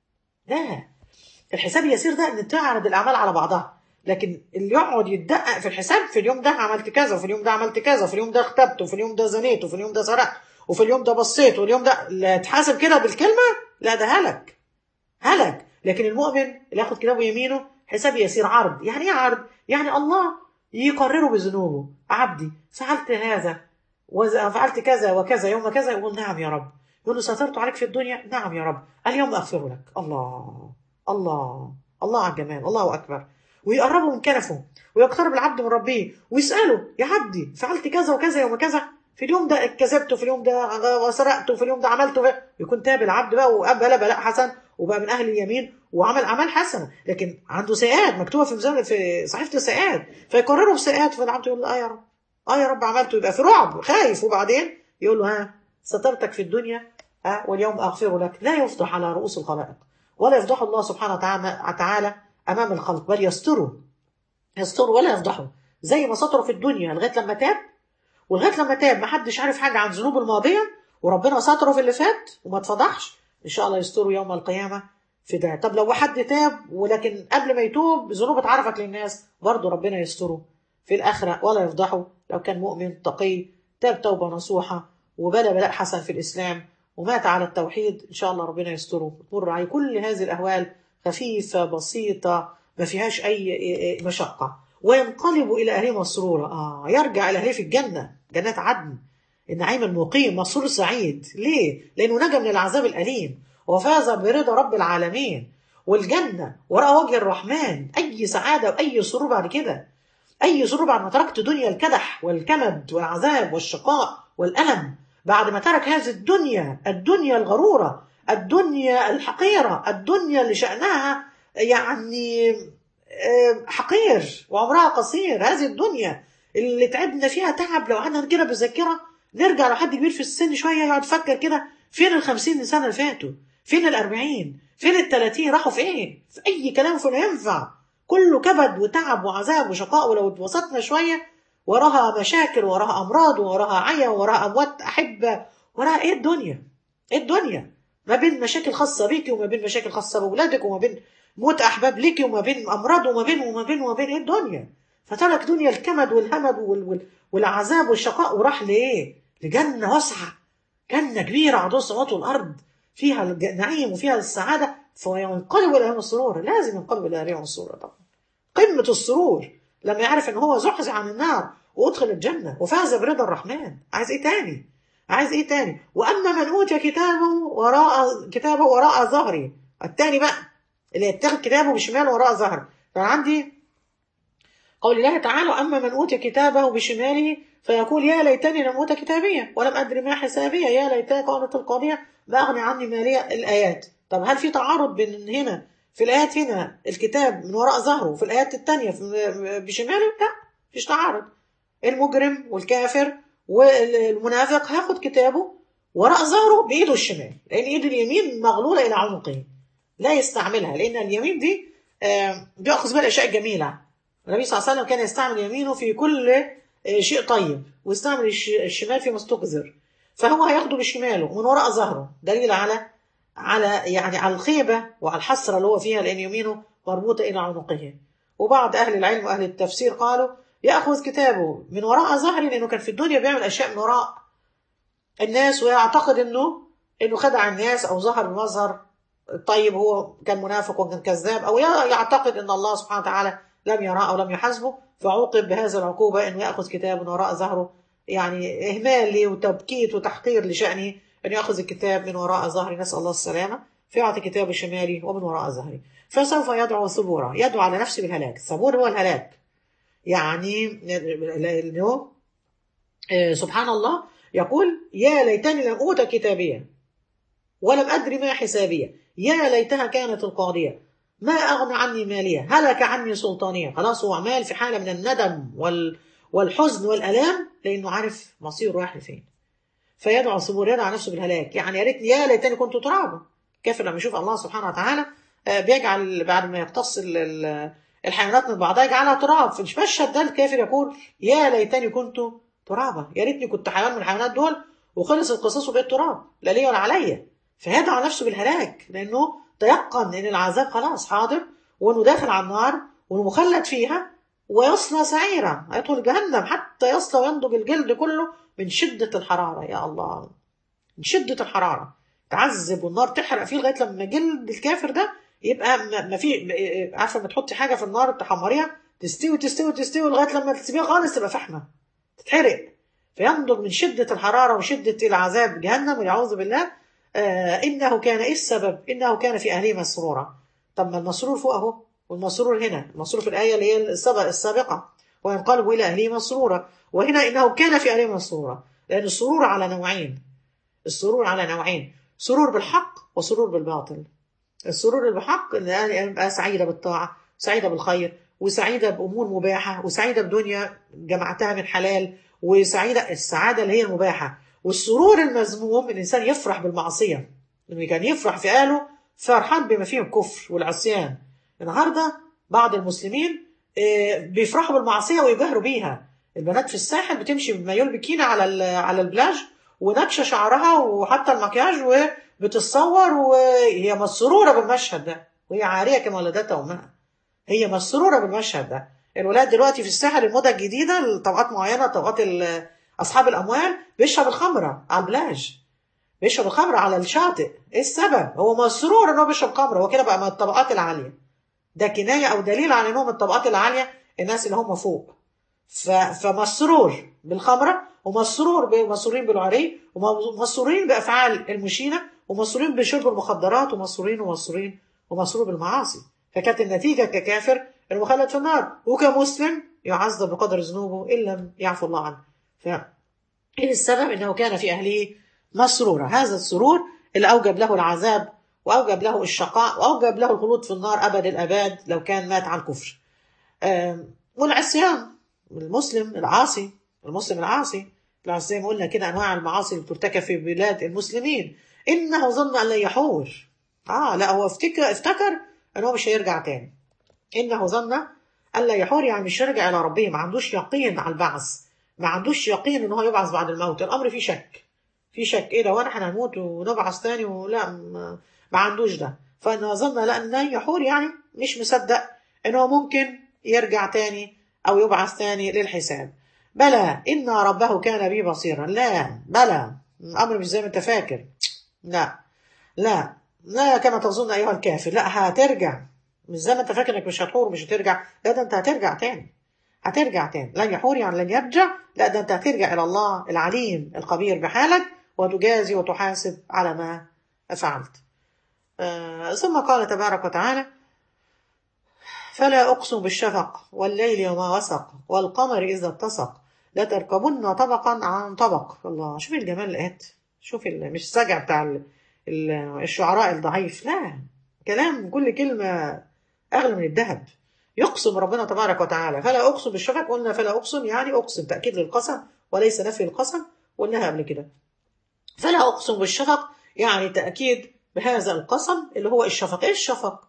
لا الحساب اليسير ده ان تعرض الاعمال على بعضها لكن اللي يقعد يتدقق في الحساب في اليوم ده عملت كذا وفي اليوم ده عملت كذا وفي اليوم ده اختبت وفي اليوم ده زنيت وفي اليوم ده سرقت وفي اليوم ده بصيت واليوم ده لا تحاسب كده بالكلمه لا ده هلك هلك لكن المؤمن اللي ياخد كتابه يمينه حساب يسير عرض يعني ايه عرض يعني الله يقرره بذنوبه عبدي فعلت هذا وفعلت كذا وكذا يوم كذا يقول نعم يا رب يقول له سترت عليك في الدنيا نعم يا رب اليوم اغفر لك الله الله الله على الجمال الله اكبر ويقربه من كنفه ويقترب العبد من ربه ويساله يا عبدي فعلت كذا وكذا يوم كذا في اليوم ده كذبت وفي اليوم ده سرقت وفي اليوم ده عملت وفي... يكون تاب العبد بقى وقبل بلاء حسن وبقى من اهل اليمين وعمل اعمال حسنه لكن عنده سيئات مكتوبه في ميزان في صحيفه السيئات فيقرروا بسيئات فالعبد يقول له اه يا رب اه يا رب عملته يبقى في رعب خايف وبعدين يقول له ها سترتك في الدنيا ها واليوم اغفر لك لا يفضح على رؤوس الخلائق ولا يفضح الله سبحانه وتعالى تعالى امام الخلق بل يستره يستره ولا يفضحه زي ما ستره في الدنيا لغايه لما تاب ولغايه لما تاب ما حدش عارف حاجه عن ذنوبه الماضيه وربنا ستره في اللي فات وما اتفضحش ان شاء الله يستره يوم القيامه في ده طب لو حد تاب ولكن قبل ما يتوب ذنوبه اتعرفت للناس برضه ربنا يستره في الاخره ولا يفضحه لو كان مؤمن تقي تاب توبه نصوحه وبلا بلاء حسن في الاسلام ومات على التوحيد إن شاء الله ربنا يستره تمر عليه كل هذه الأهوال خفيفة بسيطة ما فيهاش أي مشقة وينقلب إلى أهله مسرورا آه يرجع إلى أهله في الجنة جنات عدن النعيم المقيم مسرور سعيد ليه؟ لأنه نجا من العذاب الأليم وفاز برضا رب العالمين والجنة وراء وجه الرحمن أي سعادة وأي سرور بعد كده أي سرور بعد ما تركت دنيا الكدح والكمد والعذاب والشقاء والألم بعد ما ترك هذه الدنيا الدنيا الغرورة الدنيا الحقيرة الدنيا اللي شأنها يعني حقير وعمرها قصير هذه الدنيا اللي تعبنا فيها تعب لو قعدنا كده بذاكرة نرجع لحد كبير في السن شوية يقعد يفكر كده فين الخمسين سنة اللي فاتوا فين الأربعين فين التلاتين راحوا في ايه في أي كلام فلا ينفع كله كبد وتعب وعذاب وشقاء ولو اتبسطنا شوية وراها مشاكل وراها أمراض وراها عيا وراها أموات أحبة وراها إيه الدنيا إيه الدنيا ما بين مشاكل خاصة بيكي وما بين مشاكل خاصة بأولادك وما بين موت أحباب ليكي وما بين أمراض وما بين وما بين وما بين إيه الدنيا فترك دنيا الكمد والهمد وال وال والعذاب والشقاء وراح لإيه لجنة واسعة جنة كبيرة عرضها السماوات والأرض فيها النعيم وفيها السعادة فينقلب إلى السرور لازم ينقلب إلى أيام السرور طبعا قمة السرور لما يعرف ان هو زحزح عن النار وادخل الجنة وفاز برضا الرحمن عايز ايه تاني عايز ايه تاني واما من اوتي كتابه وراء كتابه وراء ظهري التاني بقى اللي يتخذ كتابه بشماله وراء ظهره فعندي قول الله تعالى اما من اوتي كتابه بشماله فيقول يا ليتني لم اوت كتابيه ولم ادري ما حسابيه يا ليتها كانت القاضيه ما اغني عني ماليه الايات طب هل في تعارض بين هنا في الآيات هنا الكتاب من وراء ظهره وفي الآيات التانية بشماله لا مفيش تعارض المجرم والكافر والمنافق هياخد كتابه وراء ظهره بإيده الشمال لأن إيده اليمين مغلولة إلى عنقه لا يستعملها لأن اليمين دي بيأخذ بها الأشياء الجميلة النبي صلى الله عليه وسلم كان يستعمل يمينه في كل شيء طيب ويستعمل الشمال في مستقذر فهو هياخده بشماله من وراء ظهره دليل على على يعني على الخيبة وعلى الحسرة اللي هو فيها لأن يمينه مربوطة إلى عنقه وبعض أهل العلم وأهل التفسير قالوا يأخذ كتابه من وراء ظهري لأنه كان في الدنيا بيعمل أشياء من وراء الناس ويعتقد إنه إنه خدع الناس أو ظهر بمظهر طيب هو كان منافق وكان كذاب أو يعتقد إن الله سبحانه وتعالى لم يراه أو لم يحاسبه فعوقب بهذا العقوبة إنه يأخذ كتاب من وراء ظهره يعني إهمال لي وتبكيت وتحقير لشأنه أن يأخذ الكتاب من وراء ظهري نسأل الله السلامة فيعطي كتاب شمالي ومن وراء ظهري فسوف يدعو ثبورا يدعو على نفسه بالهلاك الثبور هو الهلاك يعني لأنه سبحان الله يقول يا ليتني لم أوت كتابيا ولم أدري ما حسابية يا ليتها كانت القاضية ما أغنى عني مالية هلك عني سلطانية خلاص هو عمال في حالة من الندم وال والحزن والألام لأنه عارف مصيره رايح لفين فيدعو صبور يدعو نفسه بالهلاك يعني يا ريتني يا ليتني كنت ترابا كافر لما يشوف الله سبحانه وتعالى بيجعل بعد ما يقتص الحيوانات من بعضها يجعلها تراب في المشهد ده الكافر يقول يا ليتني كنت ترابا يا ريتني كنت حيوان من الحيوانات دول وخلص القصص وبقيت تراب لا ليا ولا عليا فيدعو نفسه بالهلاك لانه تيقن ان العذاب خلاص حاضر وانه داخل على النار وانه مخلد فيها ويصلى سعيرا هيدخل جهنم حتى يصلى وينضج الجلد كله من شدة الحرارة يا الله من شدة الحرارة تعذب والنار تحرق فيه لغاية لما جلد الكافر ده يبقى ما في عارفة لما تحطي حاجة في النار تحمريها تستوي تستوي تستوي لغاية لما تسيبيها خالص تبقى فحمة تتحرق فينضج من شدة الحرارة وشدة العذاب جهنم والعوذ بالله آه إنه كان إيه السبب إنه كان في أهله مسرورا طب ما المسرور فوق أهو والمسرور هنا المسرور في الآية اللي هي السابقة وينقلب إلى أهله مسرورا وهنا إنه كان في أهله مسرورا لأن السرور على نوعين السرور على نوعين سرور بالحق وسرور بالباطل السرور بالحق إن أنا أبقى سعيدة بالطاعة سعيدة بالخير وسعيدة بأمور مباحة وسعيدة بدنيا جمعتها من حلال وسعيدة السعادة اللي هي المباحة والسرور المذموم الإنسان يفرح بالمعصية إنه كان يفرح في أهله فرحان بما فيه الكفر والعصيان النهاردة بعض المسلمين بيفرحوا بالمعصية ويجهروا بيها البنات في الساحل بتمشي بمايول بكيني على على البلاج ونكشه شعرها وحتى المكياج وبتتصور وهي مسروره بالمشهد ده وهي عاريه كما ولدتها امها هي مسروره بالمشهد ده الولاد دلوقتي في الساحل الموضه الجديده لطبقات معينه طبقات اصحاب الاموال بيشرب الخمره على البلاج بيشرب الخمر على الشاطئ ايه السبب هو مسرور ان هو بيشرب خمر هو كده بقى من الطبقات العاليه ده كنايه او دليل على انهم الطبقات العاليه الناس اللي هم فوق ف... فمسرور بالخمره ومسرور بمسرورين بالعري ومسرورين بافعال المشينه ومسرورين بشرب المخدرات ومسرورين ومسرورين ومسرور بالمعاصي فكانت النتيجه ككافر انه مخلد في النار وكمسلم يعذب بقدر ذنوبه ان لم يعفو الله عنه ف ايه السبب انه كان في اهله مسرورا هذا السرور اللي اوجب له العذاب واوجب له الشقاء واوجب له الخلود في النار ابد الاباد لو كان مات على الكفر والعصيان المسلم العاصي المسلم العاصي زي ما قلنا كده انواع المعاصي اللي بترتكب في بلاد المسلمين انه ظن ان لا يحور اه لا هو افتكر افتكر ان هو مش هيرجع تاني انه ظن ان لا يحور يعني مش هيرجع الى ربه ما عندوش يقين على البعث ما عندوش يقين ان هو يبعث بعد الموت الامر فيه شك في شك ايه لو احنا هنموت ونبعث تاني ولا ما, ما عندوش ده فانا ظن لا ان يحور يعني مش مصدق ان هو ممكن يرجع تاني او يبعث تاني للحساب بلى ان ربه كان بي بصيرا لا بلى الامر مش زي ما انت فاكر لا لا لا كما تظن ايها الكافر لا هترجع مش زي ما انت فاكر انك مش هتحور مش هترجع لا ده انت هترجع تاني هترجع تاني لن يحور يعني لن يرجع لا ده انت هترجع الى الله العليم الخبير بحالك وتجازي وتحاسب على ما فعلت آه ثم قال تبارك وتعالى فلا أقسم بالشفق والليل وما وسق والقمر إذا اتسق لتركبن طبقا عن طبق الله شوف الجمال الآيات شوف مش السجع بتاع الشعراء الضعيف لا كلام كل كلمة أغلى من الذهب يقسم ربنا تبارك وتعالى فلا أقسم بالشفق قلنا فلا أقسم يعني أقسم تأكيد للقسم وليس نفي القسم قلناها قبل كده فلا أقسم بالشفق يعني تأكيد بهذا القسم اللي هو الشفق إيه الشفق؟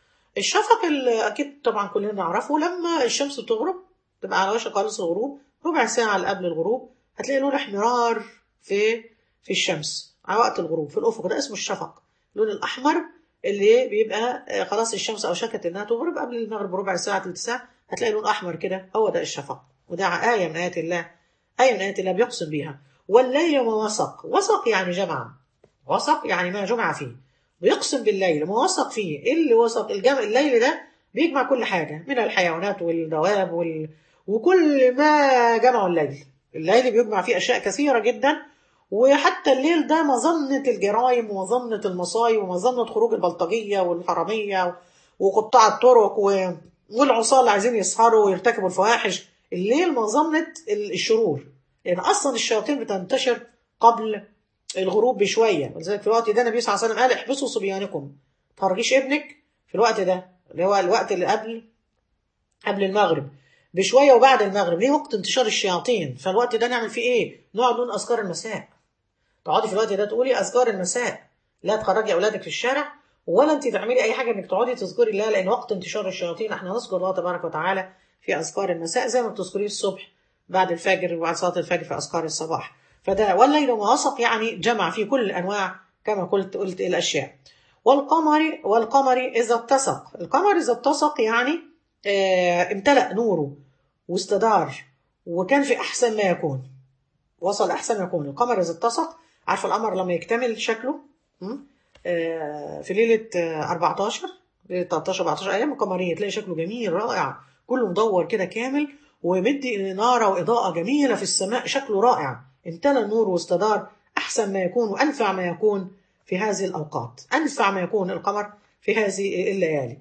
الشفق اللي أكيد طبعا كلنا نعرفه لما الشمس تغرب تبقى على وشك خالص الغروب ربع ساعة قبل الغروب هتلاقي لون احمرار في في الشمس على وقت الغروب في الأفق ده اسمه الشفق اللون الأحمر اللي بيبقى خلاص الشمس أوشكت إنها تغرب قبل المغرب بربع ساعة تلت ساعة هتلاقي لون أحمر كده هو ده الشفق وده آية من آيات الله آية من آيات الله بيقسم بيها والليل وما وسق وسق يعني جمع وسق يعني ما جمع فيه ويقسم بالليل ما وسق فيه ايه اللي وسق الجمع الليل ده بيجمع كل حاجة من الحيوانات والدواب وال... وكل ما جمعوا الليل الليل بيجمع فيه أشياء كثيرة جدا وحتى الليل ده مظنة الجرائم ومظنة المصايب ومظنة خروج البلطجية والحرامية وقطاع الطرق و... والعصاة اللي عايزين يسهروا ويرتكبوا الفواحش الليل مظنة الشرور لأن يعني أصلا الشياطين بتنتشر قبل الغروب بشوية ولذلك في الوقت ده النبي صلى الله عليه وسلم قال احبسوا صبيانكم ترجيش ابنك في الوقت ده اللي هو الوقت اللي قبل قبل المغرب بشوية وبعد المغرب ليه وقت انتشار الشياطين فالوقت ده نعمل فيه ايه نقعد نقول أذكار المساء تقعدي في الوقت ده تقولي أذكار المساء لا تخرجي أولادك في الشارع ولا انت تعملي اي حاجه انك تقعدي تذكري الله لان وقت انتشار الشياطين احنا نذكر الله تبارك وتعالى في اذكار المساء زي ما بتذكريه الصبح بعد الفجر وبعد صلاه الفجر في اذكار الصباح فده والليل وما وسق يعني جمع في كل الانواع كما قلت قلت الاشياء والقمر والقمر اذا اتسق القمر اذا اتسق يعني اه امتلأ نوره واستدار وكان في احسن ما يكون وصل احسن ما يكون القمر اذا اتسق عارفه القمر لما يكتمل شكله اه في ليله 14 ليله 13 14 ايام قمريه تلاقي شكله جميل رائع كله مدور كده كامل ومدي إنارة وإضاءة جميلة في السماء شكله رائع امتلى النور واستدار أحسن ما يكون وأنفع ما يكون في هذه الأوقات أنفع ما يكون القمر في هذه الليالي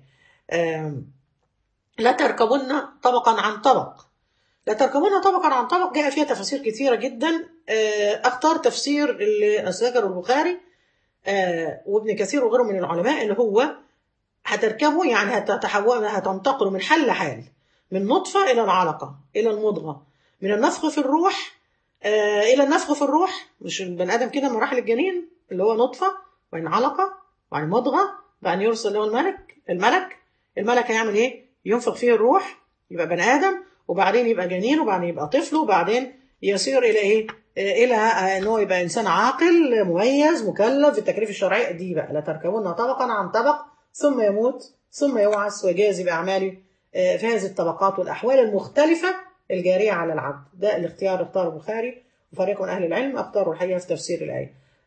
لا تركبن طبقا عن طبق لا تركبن طبقا عن طبق جاء فيها تفاسير كثيرة جدا أختار تفسير اللي ذكره البخاري وابن كثير وغيره من العلماء اللي هو هتركبوا يعني هتتحول هتنتقلوا من حل لحال من نطفة إلى العلقة إلى المضغة من النفخ في الروح آه إلى النفخ في الروح مش البني آدم كده مراحل الجنين اللي هو نطفة وبعدين علقة وبعدين مضغة بعدين يرسل له الملك الملك الملك هيعمل إيه؟ ينفخ فيه الروح يبقى بني آدم وبعدين يبقى جنين وبعدين يبقى طفل وبعدين يصير إلى إيه؟ آه إلى إن هو يبقى إنسان عاقل مميز مكلف في التكليف الشرعي دي بقى لا تركبون طبقا عن طبق ثم يموت ثم يوعث ويجازي بأعماله في هذه الطبقات والأحوال المختلفة الجارية على العبد ده الاختيار اختار البخاري وفريق من أهل العلم اختاروا الحقيقة في تفسير الآية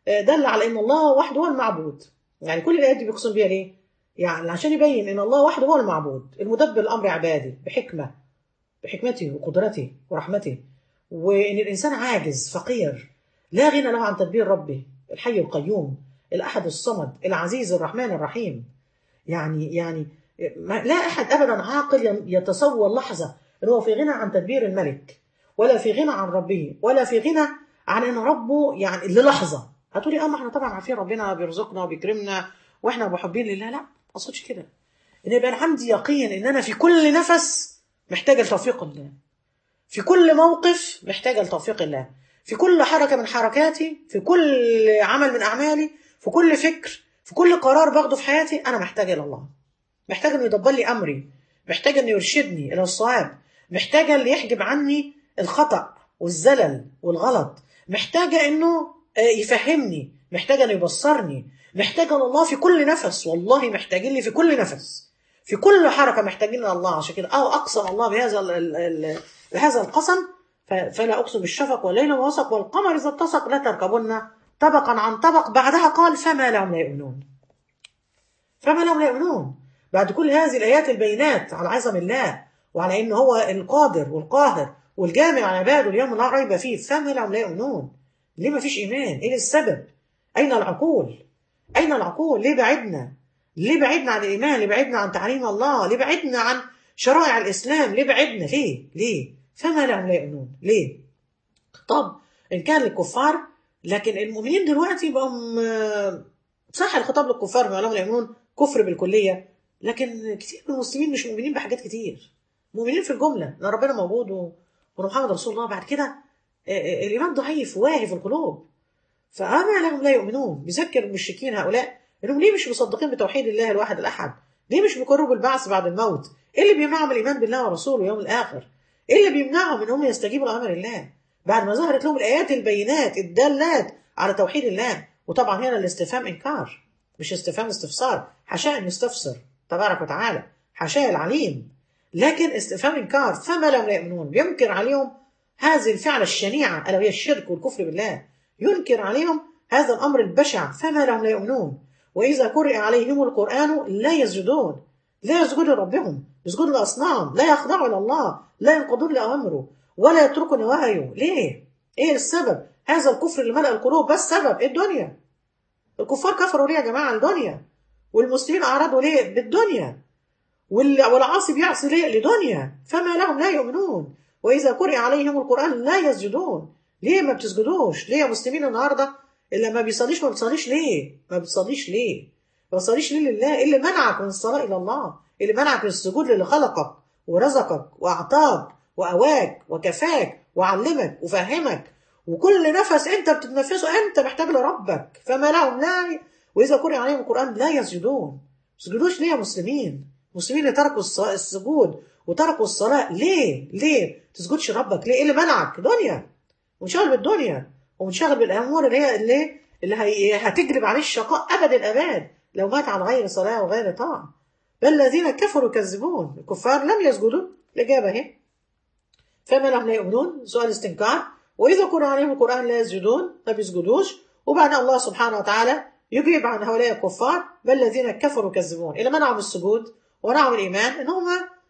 آه، دل على ان الله وحده هو المعبود يعني كل الايات دي بيقسم بيها ليه يعني عشان يبين ان الله وحده هو المعبود المدبر الامر عبادي بحكمه بحكمته وقدرته ورحمته وان الانسان عاجز فقير لا غنى له عن تدبير ربه الحي القيوم الاحد الصمد العزيز الرحمن الرحيم يعني يعني ما- لا احد ابدا عاقل يتصور لحظه ان هو في غنى عن تدبير الملك ولا في غنى عن ربه ولا في غنى عن ان ربه يعني للحظه هتقولي اه ما احنا طبعا عارفين ربنا بيرزقنا وبيكرمنا واحنا محبين لله لا ما اقصدش كده ان يبقى أنا عندي يقين ان انا في كل نفس محتاجه لتوفيق الله في كل موقف محتاجه لتوفيق الله في كل حركه من حركاتي في كل عمل من اعمالي في كل فكر في كل قرار باخده في حياتي انا محتاجه الى الله محتاجه انه يدبر لي امري محتاجه انه يرشدني الى الصواب محتاجه اللي يحجب عني الخطا والزلل والغلط محتاجه انه آه، يفهمني محتاجه انه يبصرني محتاجه لله في كل نفس والله محتاجين لي في كل نفس في كل حركه محتاجين لله عشان كده اه اقسم الله بهذا ال ال ال بهذا القسم ف- فلا اقسم بالشفق والليل وما وسق والقمر اذا اتسق لا تركبن طبقا عن طبق بعدها قال فما لهم لا يؤمنون فما لهم لا يؤمنون بعد كل هذه الايات البينات على عظم الله وعلى ان هو القادر والقاهر والجامع على عباده اليوم لا ريب فيه فما لهم لا يؤمنون ليه ما فيش ايمان ايه السبب اين العقول اين العقول ليه بعدنا ليه بعدنا عن الايمان ليه بعدنا عن تعليم الله ليه بعدنا عن شرائع الاسلام ليه بعدنا ليه ليه فما لهم لا يؤمنون ليه طب ان كان للكفار لكن المؤمنين دلوقتي بقوا م- صح الخطاب للكفار ما لهم لا يؤمنون كفر بالكليه لكن كتير من المسلمين مش مؤمنين بحاجات كتير مؤمنين في الجمله ان ربنا موجود و- وان محمد رسول الله بعد كده آه، آه، الايمان ضعيف واهي في القلوب فأما لهم لا يؤمنون بيذكر المشركين هؤلاء انهم ليه مش مصدقين بتوحيد الله الواحد الاحد ليه مش بيقروا بالبعث بعد الموت ايه اللي بيمنعهم الايمان بالله ورسوله يوم الاخر ايه اللي بيمنعهم انهم يستجيبوا لامر الله بعد ما ظهرت لهم الايات البينات الدالات على توحيد الله وطبعا هنا الاستفهام انكار مش استفهام استفسار حاشاه ان يستفسر تبارك وتعالى حاشاه العليم لكن استفهام انكار فما لهم لا يؤمنون بينكر عليهم هذه الفعلة الشنيعة ألا وهي الشرك والكفر بالله ينكر عليهم هذا الأمر البشع فما لهم لا يؤمنون وإذا قرئ عليهم القرآن لا يسجدون لا يسجدون لربهم يسجدون لأصنام لا يخضعوا إلى الله لا ينقضون لأوامره ولا يتركوا نواهيه ليه؟ إيه السبب؟ هذا الكفر اللي ملأ القلوب بس سبب الدنيا الكفار كفروا ليه يا جماعة الدنيا والمسلمين أعرضوا ليه بالدنيا وال- والعاصي بيعصي ليه لدنيا فما لهم لا يؤمنون وإذا قرئ عليهم القرآن لا يسجدون ليه ما بتسجدوش ليه يا مسلمين النهاردة اللي ما بيصليش ما بتصليش ليه ما بتصليش ليه ما بتصليش ليه لله إيه اللي منعك من الصلاة إلى الله إيه اللي منعك من السجود للي خلقك ورزقك وأعطاك وأواك وكفاك وعلمك وفهمك وكل نفس أنت بتتنفسه أنت محتاج لربك فما لهم لا وإذا قرئ عليهم القرآن لا يسجدون ما تسجدوش ليه يا مسلمين المسلمين اللي تركوا الص- السجود وتركوا الصلاة ليه؟ ليه؟ تسجدش ربك ليه؟ ايه اللي منعك؟ دنيا منشغل بالدنيا ومنشغل بالأمور اللي هي اللي اللي هي هتجلب عليه الشقاء أبد الأباد لو مات على غير صلاة وغير طاعة بل الذين كفروا يكذبون الكفار لم يسجدوا الإجابة اهي فما لهم لا يؤمنون سؤال استنكار وإذا قرأ عليهم القرآن لا يسجدون ما بيسجدوش وبعد الله سبحانه وتعالى يجيب عن هؤلاء الكفار بل الذين كفروا يكذبون اللي منعهم السجود ومنعهم الإيمان إن هم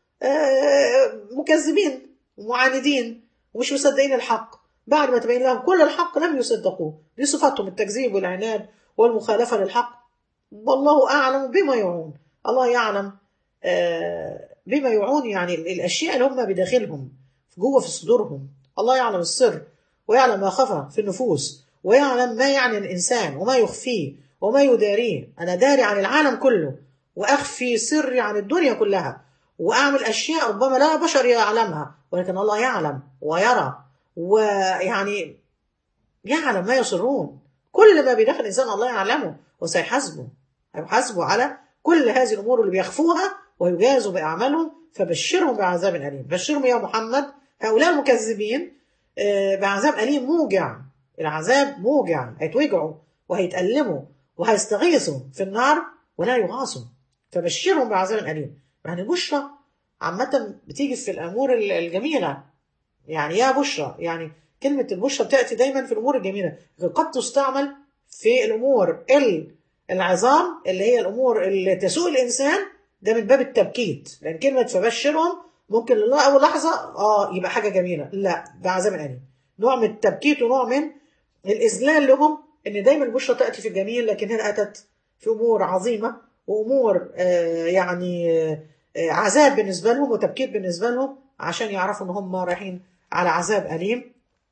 آه، مكذبين ومعاندين ومش مصدقين الحق بعد ما تبين لهم كل الحق لم يصدقوه دي صفاتهم التكذيب والعناد والمخالفة للحق والله أعلم بما يعون الله يعلم آه، بما يعون يعني ال- الأشياء اللي هم بداخلهم جوه في صدورهم الله يعلم السر ويعلم ما خفى في النفوس ويعلم ما يعني الإنسان وما يخفيه وما يداريه أنا داري عن العالم كله وأخفي سري عن الدنيا كلها وأعمل أشياء ربما لا بشر يعلمها ولكن الله يعلم ويرى ويعني يعلم ما يسرون كل ما بداخل الإنسان الله يعلمه وسيحاسبه هيحاسبه على كل هذه الأمور اللي بيخفوها ويجازوا بأعمالهم فبشرهم بعذاب أليم بشرهم يا محمد هؤلاء المكذبين آه، بعذاب أليم موجع العذاب موجع هيتوجعوا وهيتألموا وهيستغيثوا في النار ولا يغاصوا فبشرهم بعذاب أليم يعني البشرى عامة بتيجي في الأمور ال- الجميلة يعني يا بشرى يعني كلمة البشرى بتأتي دايما في الأمور الجميلة قد تستعمل في الامور ال- العظام اللي هي الامور اللي تسوء الانسان ده من باب التبكيت لان كلمه فبشرهم ممكن لا اول لحظه اه يبقى حاجه جميله لا ده عذاب اليم نوع من التبكيت ونوع من الاذلال لهم ان دايما البشرى تاتي في الجميل لكن هنا اتت في امور عظيمه وامور آه يعني آه آه، عذاب بالنسبه لهم وتبكيت بالنسبه لهم عشان يعرفوا ان هم رايحين على عذاب اليم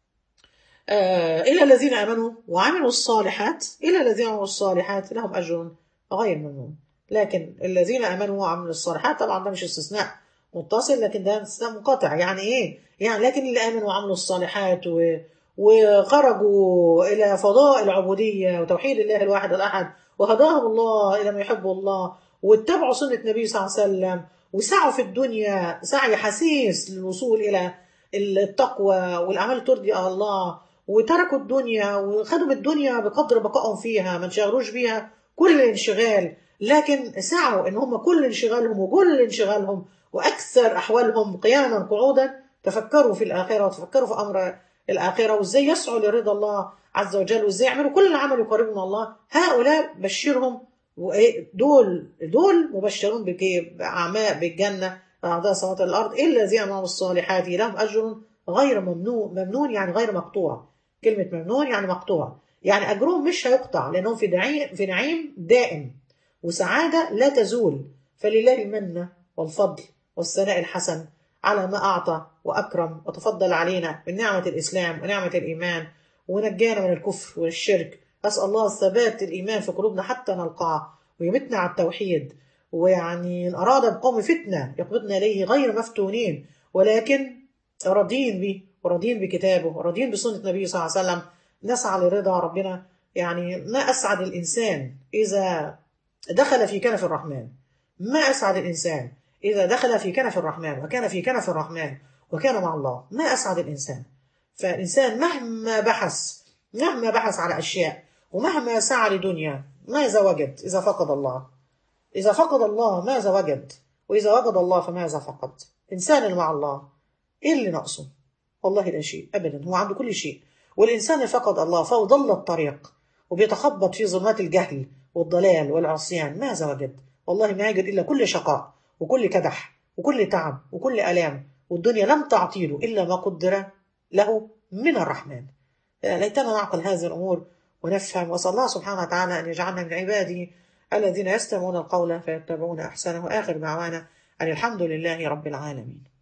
آه، إلى الذين آمنوا وعملوا الصالحات إلى الذين عملوا الصالحات لهم أجر غير ممنون لكن الذين آمنوا وعملوا الصالحات طبعا ده مش استثناء متصل لكن ده استثناء منقطع يعني إيه؟ يعني لكن اللي آمنوا وعملوا الصالحات و... وخرجوا إلى فضاء العبودية وتوحيد الله الواحد الأحد وهداهم الله إلى ما يحب الله واتبعوا سنة النبي صلى الله عليه وسلم وسعوا في الدنيا سعي حسيس للوصول إلى التقوى والأعمال اللي ترضي الله وتركوا الدنيا وخدوا بالدنيا بقدر بقائهم فيها ما انشغلوش بيها كل انشغال لكن سعوا ان هم كل انشغالهم وكل انشغالهم واكثر احوالهم قياما قعودا تفكروا في الاخره وتفكروا في امر الاخره وازاي يسعوا لرضا الله عز وجل وازاي يعملوا كل عمل يقربهم من الله هؤلاء بشرهم وإيه دول دول مبشرون بك- باعماء بالجنه اعضاء سماوات الارض الا الذين عملوا الصالحات لهم اجر غير ممنون ممنون يعني غير مقطوع كلمة ممنون يعني مقطوع يعني أجرهم مش هيقطع لأنهم في نعيم في نعيم دائم وسعادة لا تزول فلله المنة والفضل والثناء الحسن على ما أعطى وأكرم وتفضل علينا من نعمة الإسلام ونعمة الإيمان ونجانا من الكفر والشرك أسأل الله ثبات الإيمان في قلوبنا حتى نلقاه ويمتنا على التوحيد ويعني إن أراد بقوم فتنة يقبضنا إليه غير مفتونين ولكن راضين به وراضين بكتابه وراضين بسنة النبي صلى الله عليه وسلم نسعى لرضا ربنا يعني ما أسعد الإنسان إذا دخل في كنف الرحمن ما أسعد الإنسان إذا دخل في كنف الرحمن وكان في كنف الرحمن وكان مع الله ما أسعد الإنسان فالإنسان مهما بحث مهما بحث على أشياء ومهما سعى لدنيا ماذا وجد إذا فقد الله إذا فقد الله ماذا وجد وإذا وجد الله فماذا فقد إنسان اللي مع الله إيه اللي ناقصه والله لا شيء أبدا هو عنده كل شيء والإنسان اللي فقد الله فهو ضل الطريق وبيتخبط في ظلمات الجهل والضلال والعصيان ماذا وجد والله ما يجد إلا كل شقاء وكل كدح وكل تعب وكل ألام والدنيا لم تعطيله إلا ما قدر له من الرحمن ليتنا نعقل هذه الأمور ونفهم وصلى الله سبحانه وتعالى أن يجعلنا من عباده الذين يستمعون القول فيتبعون أحسنه وآخر دعوانا أن الحمد لله رب العالمين